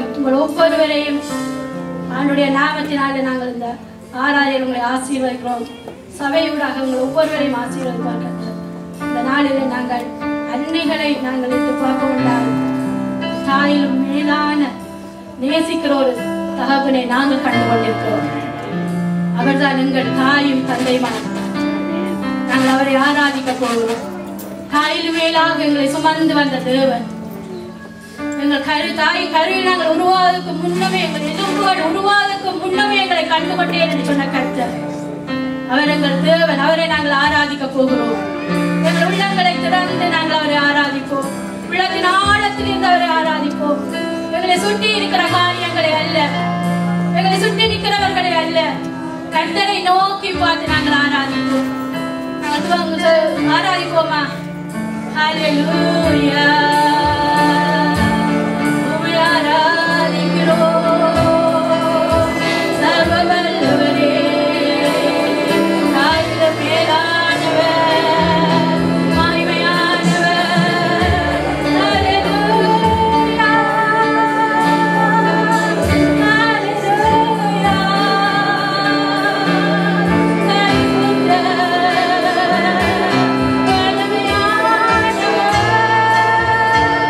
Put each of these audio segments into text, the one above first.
உங்கள் ஒவ்வொருவரையும் ஆண்டுடைய நாமத்தினால நாங்கள் இந்த ஆராதனை உங்களை ஆசீர்வதிக்கிறோம் சபையூடாக உங்கள் ஒவ்வொருவரையும் ஆசீர்வதிப்பார்கள் இந்த நாளிலே நாங்கள் அன்னைகளை நாங்கள் எதிர்பார்க்க வேண்டாம் தாயிலும் மேலான நேசிக்கிற ஒரு தகவனை நாங்கள் கண்டு கொண்டிருக்கிறோம் அவர்தான் எங்கள் தாயும் தந்தையுமான நாங்கள் அவரை ஆராதிக்க போகிறோம் தாயிலும் மேலாக எங்களை சுமந்து வந்த தேவன் எங்கள் கரு தாய் கருவில் நாங்கள் உருவாவதற்கு முன்னமே எங்கள் எதிர்ப்புகள் உருவாவதற்கு முன்னமே எங்களை கண்டுகொண்டேன் என்று சொன்ன கர்த்தர் அவர் எங்கள் தேவன் அவரை நாங்கள் ஆராதிக்க போகிறோம் எங்கள் உள்ளங்களை திறந்து நாங்கள் அவரை ஆராதிப்போம் உள்ளத்தின் ஆழத்தில் இருந்து அவரை ஆராதிப்போம் எங்களை சுற்றி இருக்கிற காரியங்களை அல்ல எங்களை சுற்றி நிற்கிறவர்களை அல்ல கர்த்தரை நோக்கி பார்த்து நாங்கள் ஆராதிப்போம் நாங்கள் துவங்க- ஆராதிப்போமா ஹalleluya உம்மை ஆராதிக்கிறோம் சர்வவல்லவரே தாயிலும் மேலானவர் மகிமையானவர் ஹalleluya ஹalleluya பரிசுத்தர்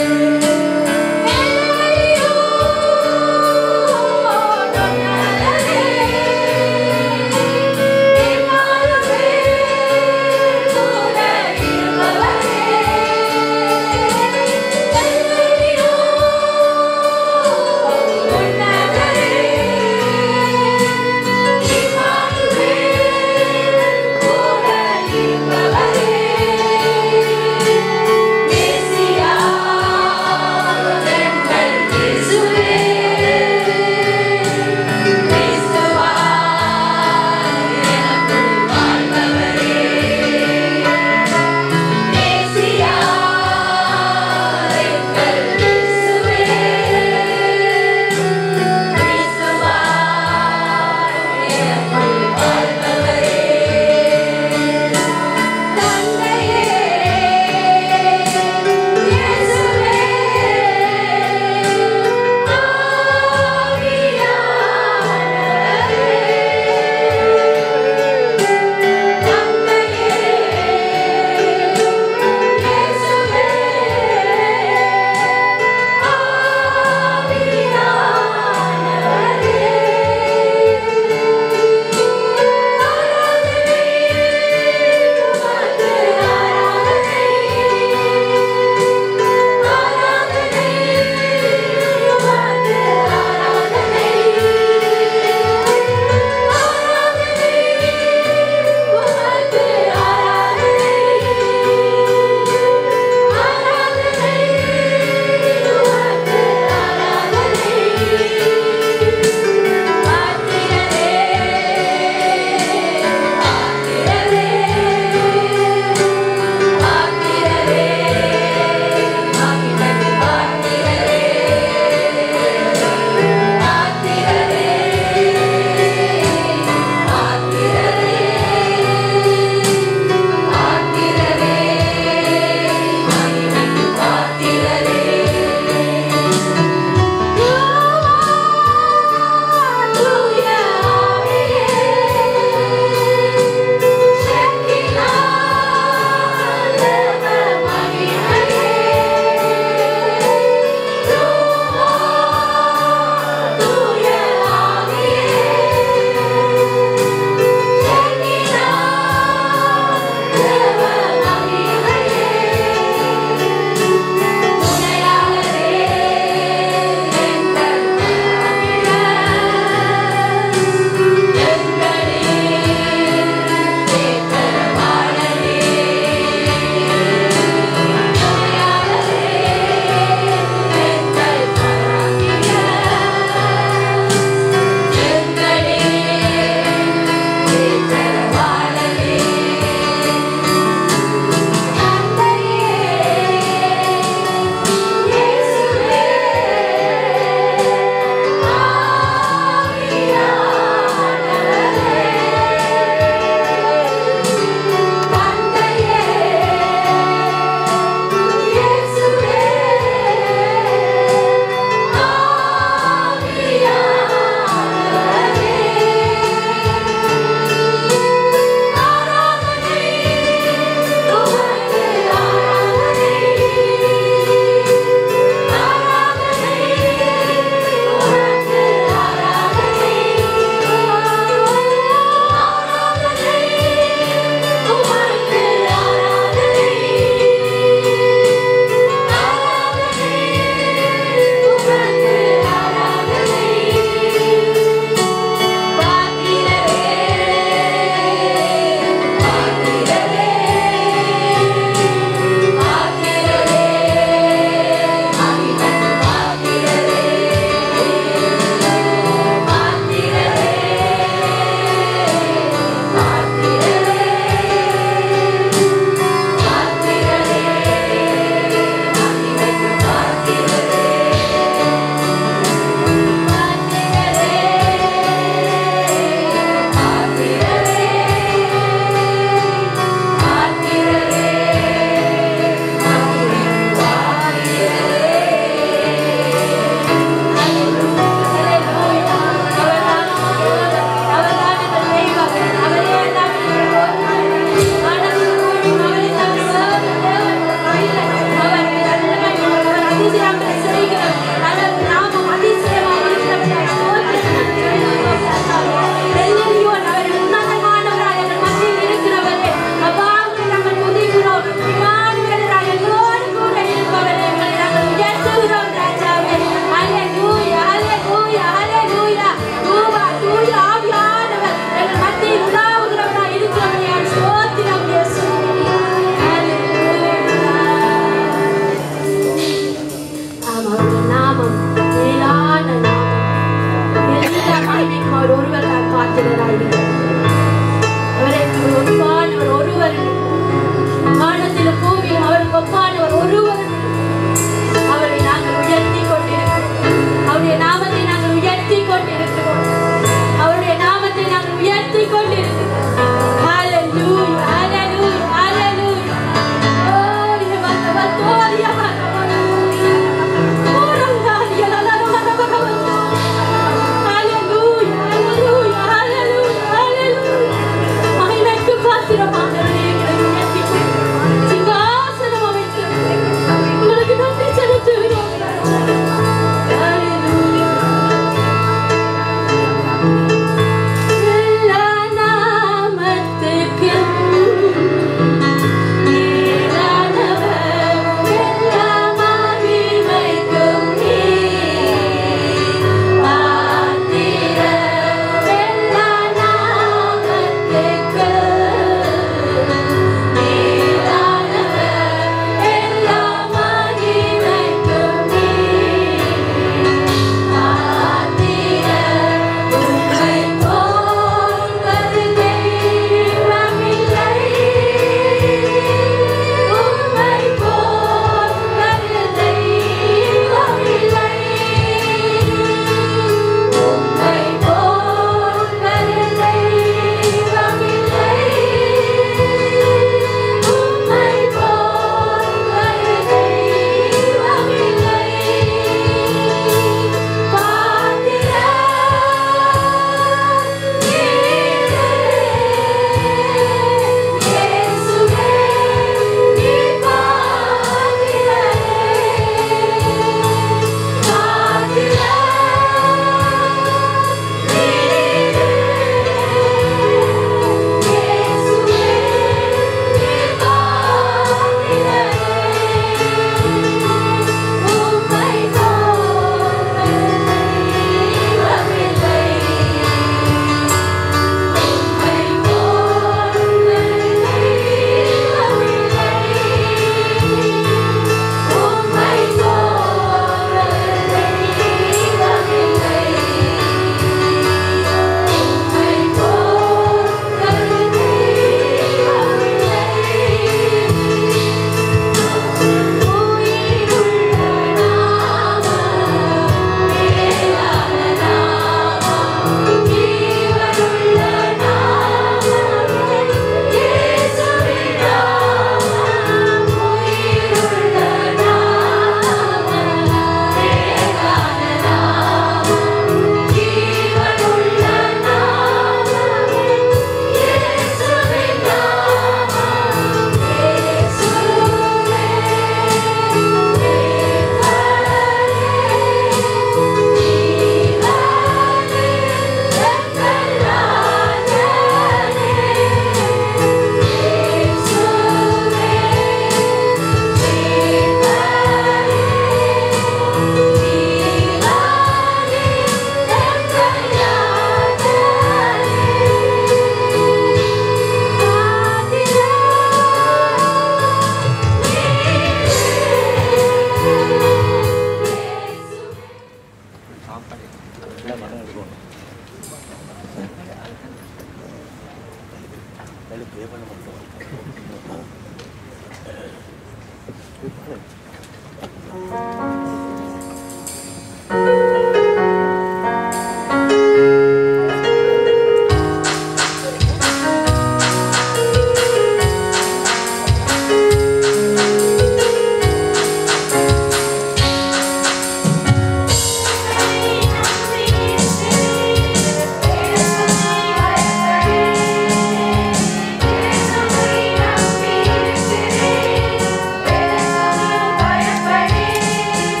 பயப்படே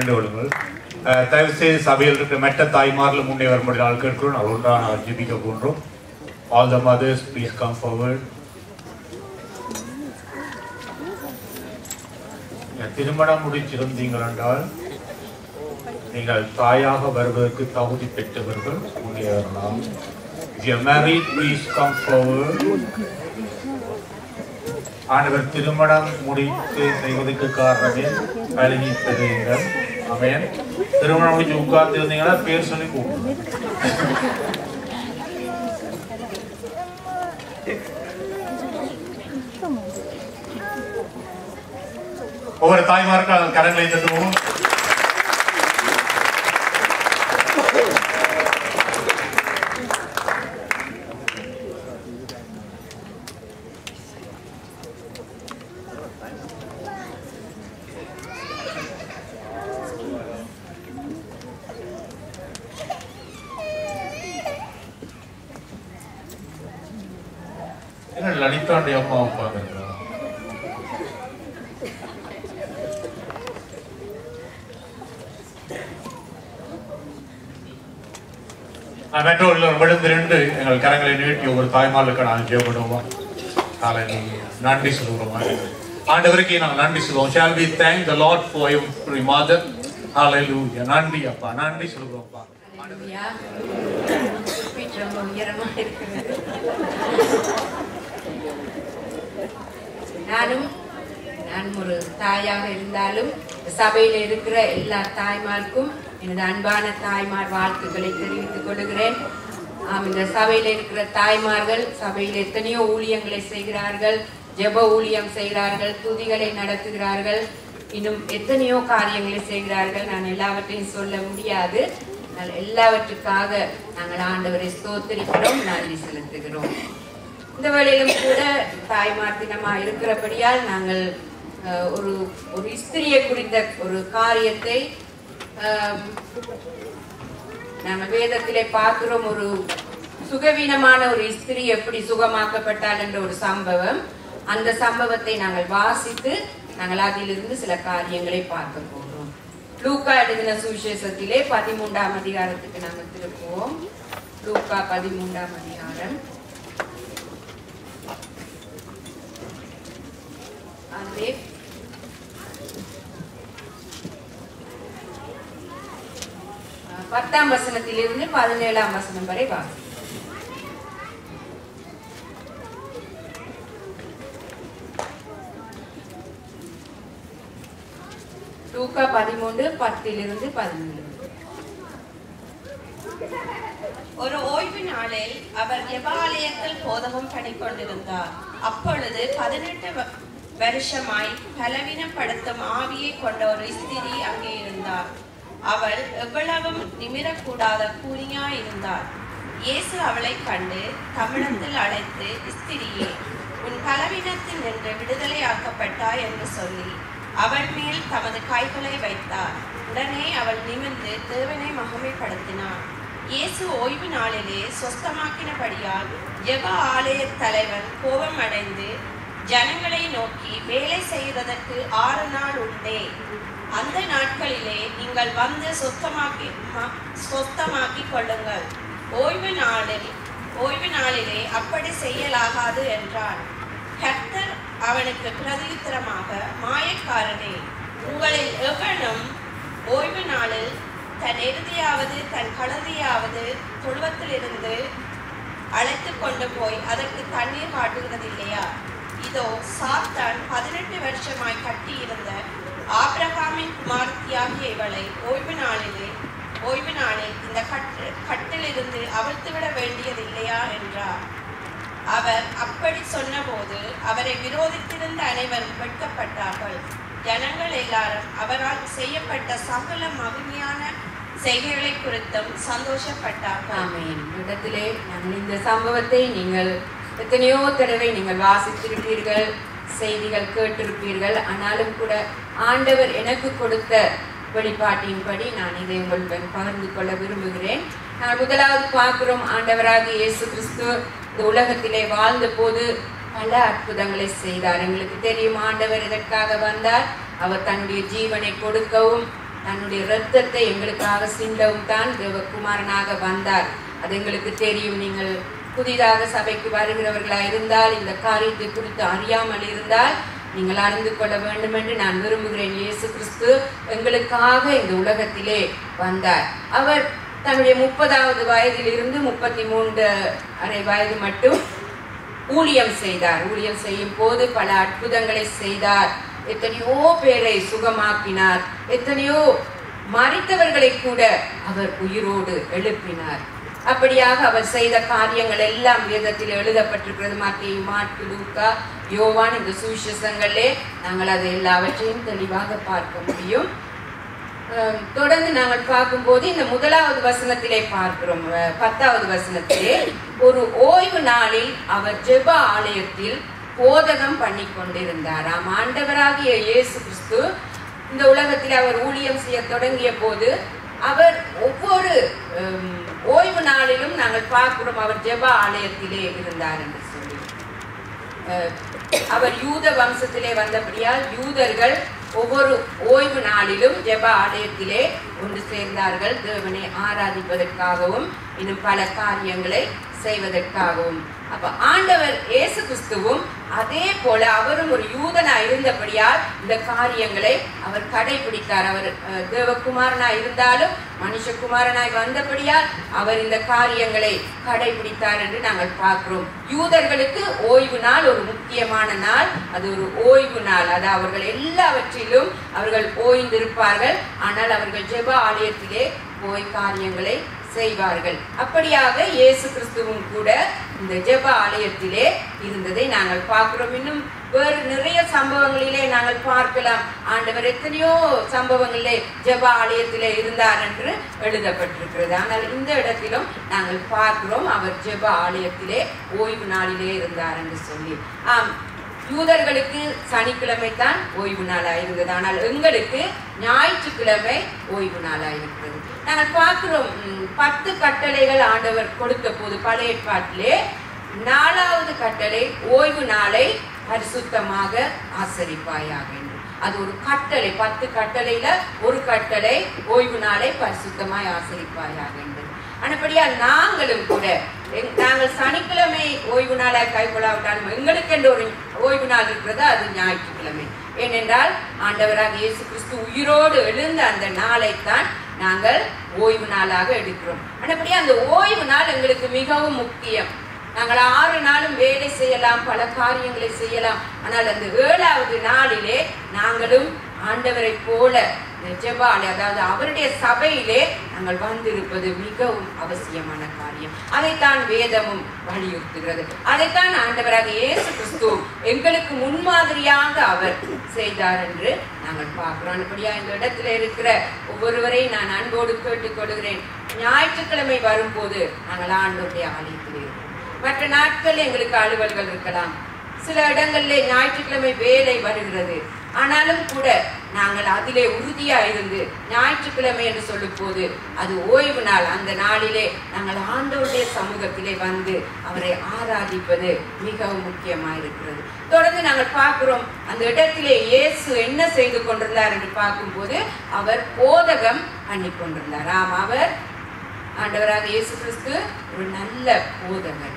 வேண்டுகொள்ளுங்கள் அஹ், தயவு செய்து சபையில் இருக்கிற மெட்ட தாய்மாரில் முன்னே வரும்படி நாள் கேட்கிறோம் நான் ஒன்றாக நான் ஜெபிக்க போன்றோம் all the mothers please come forward திருமணம் முடிச்சிருந்தீங்கள் என்றால் நீங்கள் தாயாக வருவதற்கு தகுதி பெற்றவர்கள் முன்னே வரலாம் If you are married, please come forward. ஆண்டவர் திருமணம் முடித்து செய்வதற்கு காரணமே பழகி பெறுங்கள் ஆமென் திருமணம் முடிச்சு உட்கார்ந்து இருந்தீங்கன்னா பேர் சொல்லி கூப்பிடுங்க ஒவ்வொரு தாய்மாருக்கும் கரங்களை தட்டுவோம் என்ன லலிதாண்டி அம்மா உட்காந்துருக்கா மெட்ரோவில் விழுந்து ரெண்டு எங்கள் கரங்களை நீட்டி ஒவ்வொரு தாய்மார்களுக்கு நாங்கள் ஜெயப்படுவோம் Hallelujah. நன்றி சொல்லுவோம் ஆண்டவருக்கு நாங்கள் நன்றி சொல்லுவோம் shall we thank the lord for every mother hallelujah நன்றி அப்பா நன்றி சொல்லுவோம்ப்பா ஹalleluya. வீட்டு ரொம்ப உயரமா இருக்கிறது நானும் நான் ஒரு தாயாக இருந்தாலும் சபையில் இருக்கிற எல்லா தாய்மார்க்கும் எனது அன்பான தாய்மார் வாழ்த்துக்களை தெரிவித்துக் கொள்கிறேன் ஆம், இந்த சபையில் இருக்கிற தாய்மார்கள் சபையில் எத்தனையோ ஊழியங்களை செய்கிறார்கள் ஜெப ஊழியம் செய்கிறார்கள் துதிகளை நடத்துகிறார்கள் இன்னும் எத்தனையோ காரியங்களை செய்கிறார்கள் நான் எல்லாவற்றையும் சொல்ல முடியாது ஆனால் எல்லாவற்றுக்காக நாங்கள் ஆண்டவரை ஸ்தோத்திரிக்கிறோம் நன்றி செலுத்துகிறோம் இந்த வேளையிலும் கூட தாய்மார் தினமா இருக்கிறபடியால் நாங்கள் அஹ், ஒரு ஒரு இஸ்திரியை குறித்த ஒரு காரியத்தை ஆம், நாங்கள் வேதத்திலே பார்க்கிறோம் ஒரு சுகவீனமான ஒரு இஸ்திரி எப்படி சுகமாக்கப்பட்டாள் என்ற ஒரு சம்பவம் அந்த சம்பவத்தை நாங்கள் வாசித்து நாங்கள் அதிலிருந்து சில காரியங்களை பார்க்க போகிறோம் லூக்கா எழுதின சுவிசேஷத்திலே பதிமூன்றாம் அதிகாரத்துக்கு நாங்கள் திருப்புவோம் லூக்கா பதிமூன்றாம் அதிகாரம் அதிலே அஹ், பத்தாம் வசனத்திலிருந்து பதினேழாம் வசனம் வரை வாசி லூக்கா பதிமூன்று பத்திலிருந்து பதினேழு ஒரு ஓய்வு நாளில் அவர் எபாலயத்தில் போதகம் பண்ணிக்கொண்டிருந்தார் அப்பொழுது பதினெட்டு வ- வருஷமாய் பலவீனப்படுத்தும் ஆவியை கொண்ட ஒரு ஸ்திரீ அங்கே இருந்தார் அவள் எவ்வளவும் நிமிரக்கூடாத கூலியா இருந்தார் இயேசு அவளை கண்டு தமிழத்தில் அழைத்து ஸ்திரியே உன் பலவீனத்தில் நின்று விடுதலையாக்கப்பட்டாய் என்று சொல்லி அவள் மேல் தமது கைகளை வைத்தார் உடனே அவள் நிமிர்ந்து தேவனை மகிமைப்படுத்தினார் இயேசு ஓய்வு நாளிலே சொஸ்தமாக்கினபடியால் ஜெப ஆலய தலைவன் கோபமடைந்து ஜனங்களை நோக்கி வேலை செய்வதற்கு ஆறு நாள் உண்டே அந்த நாட்களிலே நீங்கள் வந்து சொத்தமாக்கி ம- சொத்தமாக்கிக் கொள்ளுங்கள் ஓய்வு நாளில் ஓய்வு நாளிலே அப்படி செய்யலாகாது என்றான் கர்த்தர் அவனுக்கு பிரதியுத்தரமாக மாயக்காரனே உங்களில் எவனும் ஓய்வு நாளில் தன் எருதியாவது தன் கழுதியாவது தொழுவத்திலிருந்து அழைத்து கொண்டு போய் அதற்கு தண்ணீர் காட்டுகிறது இல்லையா இதோ சாத்தான் பதினெட்டு வருஷமாய் கட்டியிருந்த ஆபிரகாமின் குமாரத்தியாகிய இவளை ஓய்வு நாளிலே ஓய்வு நாளில் இந்த கட்டு கட்டிலிருந்து அவிழ்த்து விட வேண்டியது இல்லையா என்றார் அவர் அப்படி சொன்னபோது அவரை விரோதித்திருந்த அனைவரும் வெட்கப்பட்டார்கள் ஜனங்கள் எல்லாரும் அவரால் செய்யப்பட்ட சகல மகிமையான செய்கைகளை குறித்தும் சந்தோஷப்பட்டார்கள் ஆமென் இடத்திலே நாங்கள் இந்த சம்பவத்தை நீங்கள் எத்தனையோ தடவை நீங்கள் வாசித்திருப்பீர்கள் செய்திகள் கேட்டிருப்பீர்கள் ஆனாலும் கூட ஆண்டவர் எனக்கு கொடுத்த வெளிப்பாட்டின்படி நான் இதை உங்களுடன் பகிர்ந்து கொள்ள விரும்புகிறேன் நான் முதலாவது பார்க்கிறோம் ஆண்டவராக இயேசு கிறிஸ்து இந்த உலகத்திலே வாழ்ந்த போது பல அற்புதங்களை செய்தார் எங்களுக்கு தெரியும் ஆண்டவர் இதற்காக வந்தார் அவர் தன்னுடைய ஜீவனை கொடுக்கவும் தன்னுடைய இரத்தத்தை எங்களுக்காக சிந்தவும் தான் தேவகுமாரனாக வந்தார் அது எங்களுக்கு தெரியும் நீங்கள் புதிதாக சபைக்கு வருகிறவர்களா இருந்தால் இந்த காரியத்தை குறித்து அறியாமல் இருந்தால் நீங்கள் அறிந்து கொள்ள வேண்டும் என்று நான் விரும்புகிறேன் இயேசு கிறிஸ்து எங்களுக்காக இந்த உலகத்திலே வந்தார் அவர் தன்னுடைய முப்பதாவது வயதில் இருந்து முப்பத்தி மூன்று அரை வயது மட்டும் ஊழியம் செய்தார் ஊழியம் செய்யும் போது பல அற்புதங்களை செய்தார் எத்தனையோ பேரை சுகமாக்கினார் எத்தனையோ மறித்தவர்களை கூட அவர் உயிரோடு எழுப்பினார் அப்படியாக அவர் செய்த காரியங்கள் எல்லாம் வேதத்தில் எழுதப்பட்டிருக்கிறது மாற்றி மாற்கு லூக்கா யோவான் இந்த சுவிசேஷங்களே நாங்கள் அதை எல்லாவற்றையும் தெளிவாக பார்க்க முடியும் அஹ் தொடர்ந்து நாங்கள் பார்க்கும்போது இந்த முதலாவது வசனத்திலே பார்க்கிறோம் அஹ் பத்தாவது வசனத்திலே ஒரு ஓய்வு நாளில் அவர் ஜெப ஆலயத்தில் போதகம் பண்ணி கொண்டிருந்தாராம் ஆண்டவராகிய இயேசு கிறிஸ்து இந்த உலகத்தில் அவர் ஊழியம் செய்ய தொடங்கிய போது அவர் ஒவ்வொரு ஹம், ஓய்வு நாளிலும் நாங்கள் பார்க்கிறோம் அவர் ஜெப ஆலயத்திலே இருந்தார் என்று சொல்லி அஹ், அவர் யூத வம்சத்திலே வந்தபடியால் யூதர்கள் ஒவ்வொரு ஓய்வு நாளிலும் ஜெப ஆலயத்திலே ஒன்று சேர்ந்தார்கள் தேவனை ஆராதிப்பதற்காகவும் இன்னும் பல காரியங்களை செய்வதற்காகவும் அப்ப ஆண்டவர் இயேசு கிறிஸ்துவும் அதே போல அவரும் ஒரு யூதனா இருந்தபடியால் இந்த காரியங்களை அவர் கடைபிடித்தார் அவர் அஹ், தேவகுமாரனாய் இருந்தாலும் மனுஷகுமாரனாய் வந்தபடியால் அவர் இந்த காரியங்களை கடைபிடித்தார் என்று நாங்கள் பார்க்கிறோம் யூதர்களுக்கு ஓய்வு நாள் ஒரு முக்கியமான நாள் அது ஒரு ஓய்வு நாள் அது அவர்கள் எல்லாவற்றிலும் அவர்கள் ஓய்ந்திருப்பார்கள் ஆனால் அவர்கள் ஜெப ஆலயத்திலே போய் காரியங்களை செய்வார்கள் அப்படியாக இயேசு கிறிஸ்துவும் கூட இந்த ஜெப ஆலயத்திலே இருந்ததை நாங்கள் பார்க்கிறோம் இன்னும் வேறு நிறைய சம்பவங்களிலே நாங்கள் பார்க்கலாம் ஆண்டவர் எத்தனையோ சம்பவங்களிலே ஜெப ஆலயத்திலே இருந்தார் என்று எழுதப்பட்டிருக்கிறது ஆனால் இந்த இடத்திலும் நாங்கள் பார்க்கிறோம் அவர் ஜெப ஆலயத்திலே ஓய்வு நாளிலே இருந்தார் என்று சொல்லி ஆம் யூதர்களுக்கு சனிக்கிழமை தான் ஓய்வு நாளா இருந்தது ஆனால் எங்களுக்கு ஞாயிற்றுக்கிழமை ஓய்வு நாளா இருக்கிறது நாங்கள் பார்க்கிறோம் ம், பத்து கட்டளைகள் ஆண்டவர் கொடுத்த போது பழைய ஏற்பாட்டிலே நாலாவது கட்டளை ஓய்வு நாளை பரிசுத்தமாக ஆசரிப்பாயாக என்று அது ஒரு கட்டளை பத்து கட்டளையில ஒரு கட்டளை ஓய்வு நாளை பரிசுத்தமாய் ஆசரிப்பாயாக என்று ஆனபடியா நாங்களும் கூட எங்- நாங்கள் சனிக்கிழமை ஓய்வு நாளை கைக்கொள்ளாவிட்டாலும் எங்களுக்கு என்று ஒரு ஓய்வு நாள் இருக்கிறது அது ஞாயிற்றுக்கிழமை ஏனென்றால் ஆண்டவராக இயேசு கிறிஸ்து உயிரோடு எழுந்த அந்த நாளைத்தான் நாங்கள் ஓய்வு நாளாக எடுக்கிறோம் ஆனபடியா அந்த ஓய்வு நாள் எங்களுக்கு மிகவும் முக்கியம் நாங்கள் ஆறு நாளும் வேலை செய்யலாம் பல காரியங்களை செய்யலாம் ஆனால் அந்த ஏழாவது நாளிலே நாங்களும் ஆண்டவரை போல இந்த ஜெபாலே அதாவது அவருடைய சபையிலே நாங்கள் வந்திருப்பது மிகவும் அவசியமான காரியம் அதைத்தான் வேதமும் வலியுறுத்துகிறது அதைத்தான் ஆண்டவராக இயேசு கிறிஸ்து எங்களுக்கு முன்மாதிரியாக அவர் செய்தார் என்று நாங்கள் பார்க்கிறோம் அப்படியா இந்த இடத்துல இருக்கிற ஒவ்வொருவரையும் நான் அன்போடு கேட்டுக்கொள்கிறேன் ஞாயிற்றுக்கிழமை வரும்போது நாங்கள் ஆண்டோருடைய ஆலயத்தில் இருக்கிறோம் மற்ற நாட்கள் எங்களுக்கு அலுவல்கள் இருக்கலாம் சில இடங்களிலே ஞாயிற்றுக்கிழமை வேலை வருகிறது ஆனாலும் கூட நாங்கள் அதிலே உறுதியா இருந்து ஞாயிற்றுக்கிழமை என்று சொல்லும் போது அது ஓய்வு நாள் அந்த நாளிலே நாங்கள் ஆண்டவருடைய சமூகத்திலே வந்து அவரை ஆராதிப்பது மிகவும் முக்கியமா இருக்கிறது தொடர்ந்து நாங்கள் பார்க்கிறோம் அந்த இடத்திலே இயேசு என்ன செய்து கொண்டிருந்தார் என்று பார்க்கும்போது அவர் போதகம் பண்ணி கொண்டிருந்தார் ஆம் அவர் ஆண்டவராக இயேசு கிறிஸ்து ஒரு நல்ல போதகர்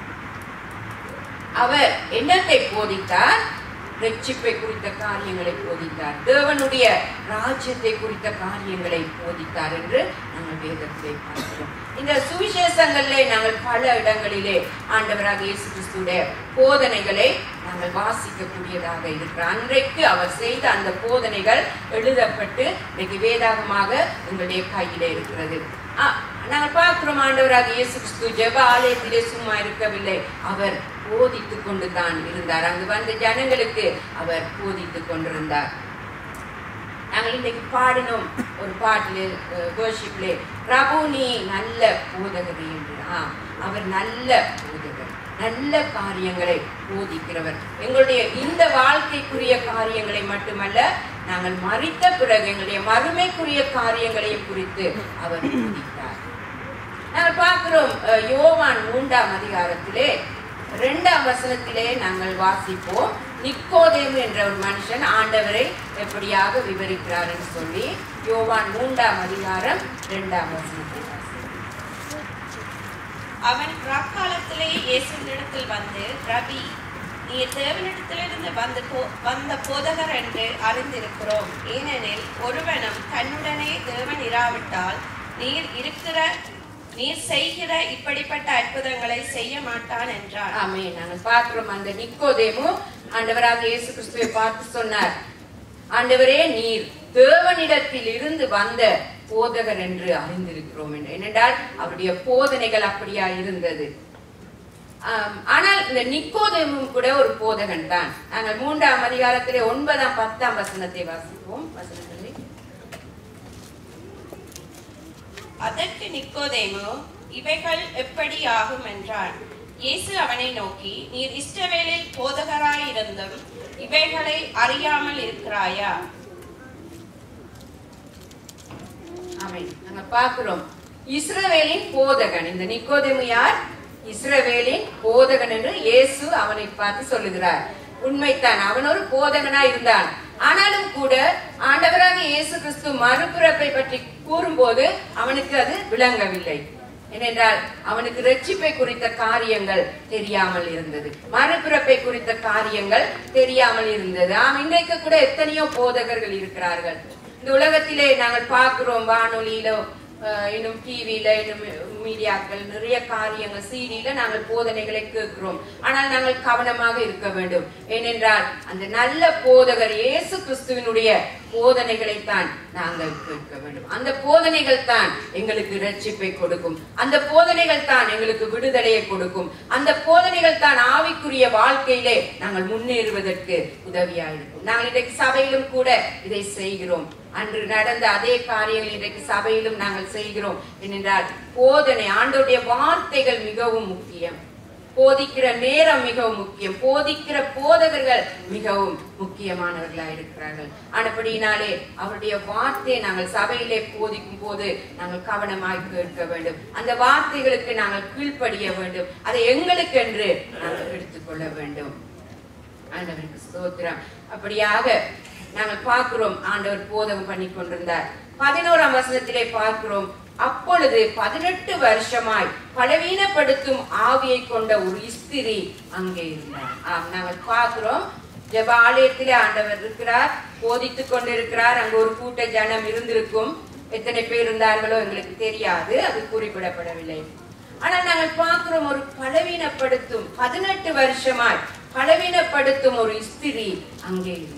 அவர் என்னத்தை போதித்தார் ரட்சிப்பை குறித்த காரியங்களை போதித்தார் தேவனுடைய ராஜ்யத்தை குறித்த காரியங்களை போதித்தார் என்று நாங்கள் வேதத்திலே பார்க்கிறோம் இந்த சுவிசேஷங்களிலே நாங்கள் பல இடங்களிலே ஆண்டவராக இயேசு கிறிஸ்துடைய போதனைகளை நாங்கள் வாசிக்கக்கூடியதாக இருக்கிறோம் அன்றைக்கு அவர் செய்த அந்த போதனைகள் எழுதப்பட்டு இன்றைக்கு வேதாகமாக எங்களுடைய கையிலே இருக்கிறது ஆ, நாங்கள் பார்க்கிறோம் ஆண்டவராக இயேசு கிறிஸ்து ஜெப ஆலயத்திலே சும்மா இருக்கவில்லை அவர் போதித்துக் கொண்டு தான் இருந்தார் அங்கு வந்த ஜனங்களுக்கு அவர் போதித்துக் கொண்டிருந்தார் நாங்கள் இன்னைக்கு பாடினோம் ஒரு பாட்டிலே வேர்ஷிப்லே பிரபு நீ நல்ல போதகர் என்று ஆ அவர் நல்ல போதகர் நல்ல காரியங்களை போதிக்கிறவர் எங்களுடைய இந்த வாழ்க்கைக்குரிய காரியங்களை மட்டுமல்ல நாங்கள் மறித்த பிறகு எங்களுடைய மறுமைக்குரிய காரியங்களையும் குறித்து அவர் போதித்தார் நாங்கள் பார்க்கிறோம் அஹ், யோவான் மூன்றாம் அதிகாரத்திலே இரண்டாம் வசனத்திலே நாங்கள் வாசிப்போம் நிக்கோதேமு என்ற ஒரு மனுஷன் ஆண்டவரை எப்படியாக விவரிக்கிறார் என்று சொல்லி யோவான் மூன்றாம் அதிகாரம் இரண்டாம் வசனத்தை வாசிப்போம். அவன் பிற்காலத்திலே இயேசுவினிடத்தில் வந்து ரவி நீர் தேவனிடத்திலிருந்து வந்து போ- வந்த போதகர் என்று அறிந்திருக்கிறோம் ஏனெனில் ஒருவனும் தன்னுடனே தேவன் இராவிட்டால் நீர் இருக்கிற நீர் செய்கிற இப்படிப்பட்ட அற்புதங்களை செய்ய மாட்டான் என்றார் ஆமென் நாங்கள் பார்க்கிறோம் அந்த நிக்கோதேமு ஆண்டவராக இயேசு கிறிஸ்துவை பார்த்து சொன்னார் ஆண்டவரே நீர் தேவனிடத்தில் இருந்து வந்த போதகர் என்று அறிந்திருக்கிறோம் என்று ஏனென்றால் அவருடைய போதனைகள் அப்படியா இருந்தது ஆம், ஆனால் இந்த நிக்கோதேமும் கூட ஒரு போதகன் தான் நாங்கள் மூன்றாம் அதிகாரத்திலே ஒன்பதாம் பத்தாம் வசனத்தை வாசிப்போம் வசனங்களை அதற்கு நிக்கோதேமு இவைகள் எப்படி ஆகும் என்றான் இயேசு அவனை நோக்கி நீர் இஸ்ரவேலில் போதகராயிருந்தும் இவைகளை அறியாமல் இருக்கிறாயா ஆமென் நாங்க பார்க்கிறோம் இஸ்ரவேலின் போதகன் இந்த நிக்கோதேமு யார் இஸ்ரவேலின் போதகன் என்று இயேசு அவனை பார்த்து சொல்லுகிறார் உண்மைத்தான் அவன் ஒரு போதகனா இருந்தான் ஆனாலும் கூட ஆண்டவராக இயேசு கிறிஸ்து மறுபிறப்பை பற்றி கூறும்போது அவனுக்கு அது விளங்கவில்லை ஏனென்றால் அவனுக்கு ரட்சிப்பை குறித்த காரியங்கள் தெரியாமல் இருந்தது மறுபிறப்பை குறித்த காரியங்கள் தெரியாமல் இருந்தது ஆம் இன்றைக்கு கூட எத்தனையோ போதகர்கள் இருக்கிறார்கள் இந்த உலகத்திலே நாங்கள் பார்க்கிறோம் வானொலியில அஹ், இன்னும் டிவியில இன்னும் மீடியாக்கள் நிறைய காரியங்கள் சீடியில நாங்கள் போதனைகளை கேட்கிறோம் ஆனால் நாங்கள் கவனமாக இருக்க வேண்டும் ஏனென்றால் அந்த நல்ல போதகர் இயேசு கிறிஸ்துவினுடைய போதனைகளை தான் நாங்கள் கேட்க வேண்டும் அந்த போதனைகள் தான் எங்களுக்கு ரட்சிப்பை கொடுக்கும் அந்த போதனைகள் தான் எங்களுக்கு விடுதலையை கொடுக்கும் அந்த போதனைகள் தான் ஆவிக்குரிய வாழ்க்கையிலே நாங்கள் முன்னேறுவதற்கு உதவியா இருக்கும் நாங்கள் இன்றைக்கு சபையிலும் கூட இதை செய்கிறோம் அன்று நடந்த அதே காரியங்கள் இன்றைக்கு சபையிலும் நாங்கள் செய்கிறோம் ஏனென்றால் போதனை ஆண்டோடைய வார்த்தைகள் மிகவும் முக்கியம் போதிக்கிற நேரம் மிகவும் முக்கியம் போதிக்கிற போதகர்கள் மிகவும் முக்கியமானவர்களா இருக்கிறார்கள் ஆனபடியினாலே அவருடைய வார்த்தையை நாங்கள் சபையிலே போதிக்கும் போது நாங்கள் கவனமாய் கேட்க வேண்டும் அந்த வார்த்தைகளுக்கு நாங்கள் கீழ்ப்படிய வேண்டும் அதை எங்களுக்கென்று நாங்கள் எடுத்துக்கொள்ள வேண்டும் ஆண்டவருக்கு ஸ்தோத்திரம் அப்படியாக நாங்கள் பார்க்கிறோம் ஆண்டவர் போதகம் பண்ணி கொண்டிருந்தார் பதினோராம் வசனத்திலே பார்க்கிறோம் அப்பொழுது பதினெட்டு வருஷமாய் பலவீனப்படுத்தும் ஆவியை கொண்ட ஒரு ஸ்திரி அங்கே இருந்தார் ஆம் நாங்கள் பார்க்கிறோம் ஜெப ஆலயத்திலே ஆண்டவர் இருக்கிறார் போதித்துக் கொண்டிருக்கிறார் அங்க ஒரு கூட்ட ஜனம் இருந்திருக்கும் எத்தனை பேர் இருந்தார்களோ எங்களுக்கு தெரியாது அது குறிப்பிடப்படவில்லை ஆனால் நாங்கள் பார்க்கிறோம் ஒரு பலவீனப்படுத்தும் பதினெட்டு வருஷமாய் பலவீனப்படுத்தும் ஒரு ஸ்திரி அங்கே இருந்தார்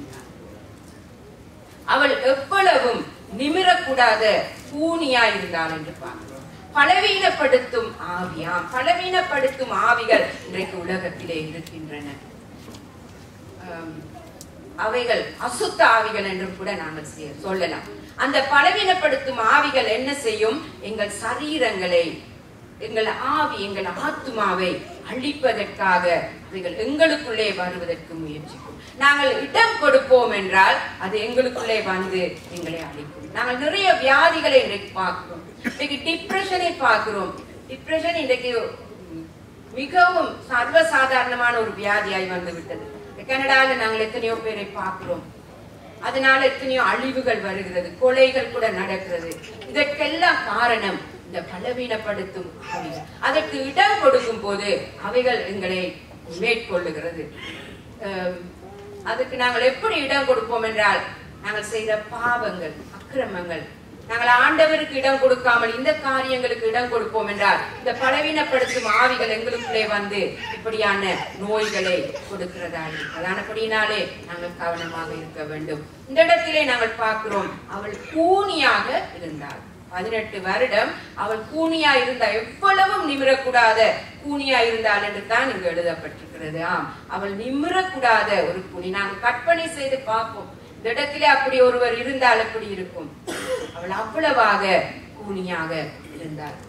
அவள் எவ்வளவும் நிமிரக்கூடாத கூனியா இருந்தாள் என்று பார்க்கிறோம் பலவீனப்படுத்தும் ஆவியாம் பலவீனப்படுத்தும் ஆவிகள் இன்றைக்கு உலகத்திலே இருக்கின்றன ஆம், அவைகள் அசுத்த ஆவிகள் என்றும் கூட நாங்கள் செ- சொல்லலாம் அந்த பலவீனப்படுத்தும் ஆவிகள் என்ன செய்யும் எங்கள் சரீரங்களை எங்கள் ஆவி எங்கள் ஆத்துமாவை அழிப்பதற்காக அவைகள் எங்களுக்குள்ளே வருவதற்கு முயற்சிக்கும் நாங்கள் இடம் கொடுப்போம் என்றால் அது எங்களுக்குள்ளே வந்து எங்களை அழிக்கும் நாங்கள் நிறைய வியாதிகளை இன்றைக்கு பார்க்கிறோம் இன்னைக்கு டிப்ரெஷனை பார்க்கிறோம் டிப்ரெஷன் இன்றைக்கு மிகவும் சர்வசாதாரணமான ஒரு வியாதியாய் வந்து விட்டது கனடால நாங்கள் எத்தனையோ பேரை பார்க்கிறோம் அதனால எத்தனையோ அழிவுகள் வருகிறது கொலைகள் கூட நடக்கிறது இதற்கெல்லாம் காரணம் இந்த பலவீனப்படுத்தும் ஆவிகள் அதற்கு இடம் கொடுக்கும் போது அவைகள் எங்களை மேற்கொள்ளுகிறது அஹ், அதுக்கு நாங்கள் எப்படி இடம் கொடுப்போம் என்றால் நாங்கள் செய்த பாவங்கள் அக்கிரமங்கள் நாங்கள் ஆண்டவருக்கு இடம் கொடுக்காமல் இந்த காரியங்களுக்கு இடம் கொடுப்போம் என்றால் இந்த பலவீனப்படுத்தும் ஆவிகள் எங்களுக்குள்ளே வந்து இப்படியான நோய்களை கொடுக்கிறதா இருக்கிறதானபடினாலே நாங்கள் கவனமாக இருக்க வேண்டும் இந்த இடத்திலே நாங்கள் பார்க்கிறோம் அவள் கூனியாக இருந்தாள் பதினெட்டு வருடம் அவள் கூனியா இருந்தா எவ்வளவும் நிமிரக்கூடாத கூனியா இருந்தாள் என்று தான் இங்கு எழுதப்பட்டிருக்கிறது ஆம் அவள் நிமிரக்கூடாத ஒரு கூனி நாங்கள் கற்பனை செய்து பார்ப்போம் இந்த இடத்திலே அப்படி ஒருவர் இருந்தால் எப்படி இருக்கும் அவள் அவ்வளவாக கூனியாக இருந்தாள்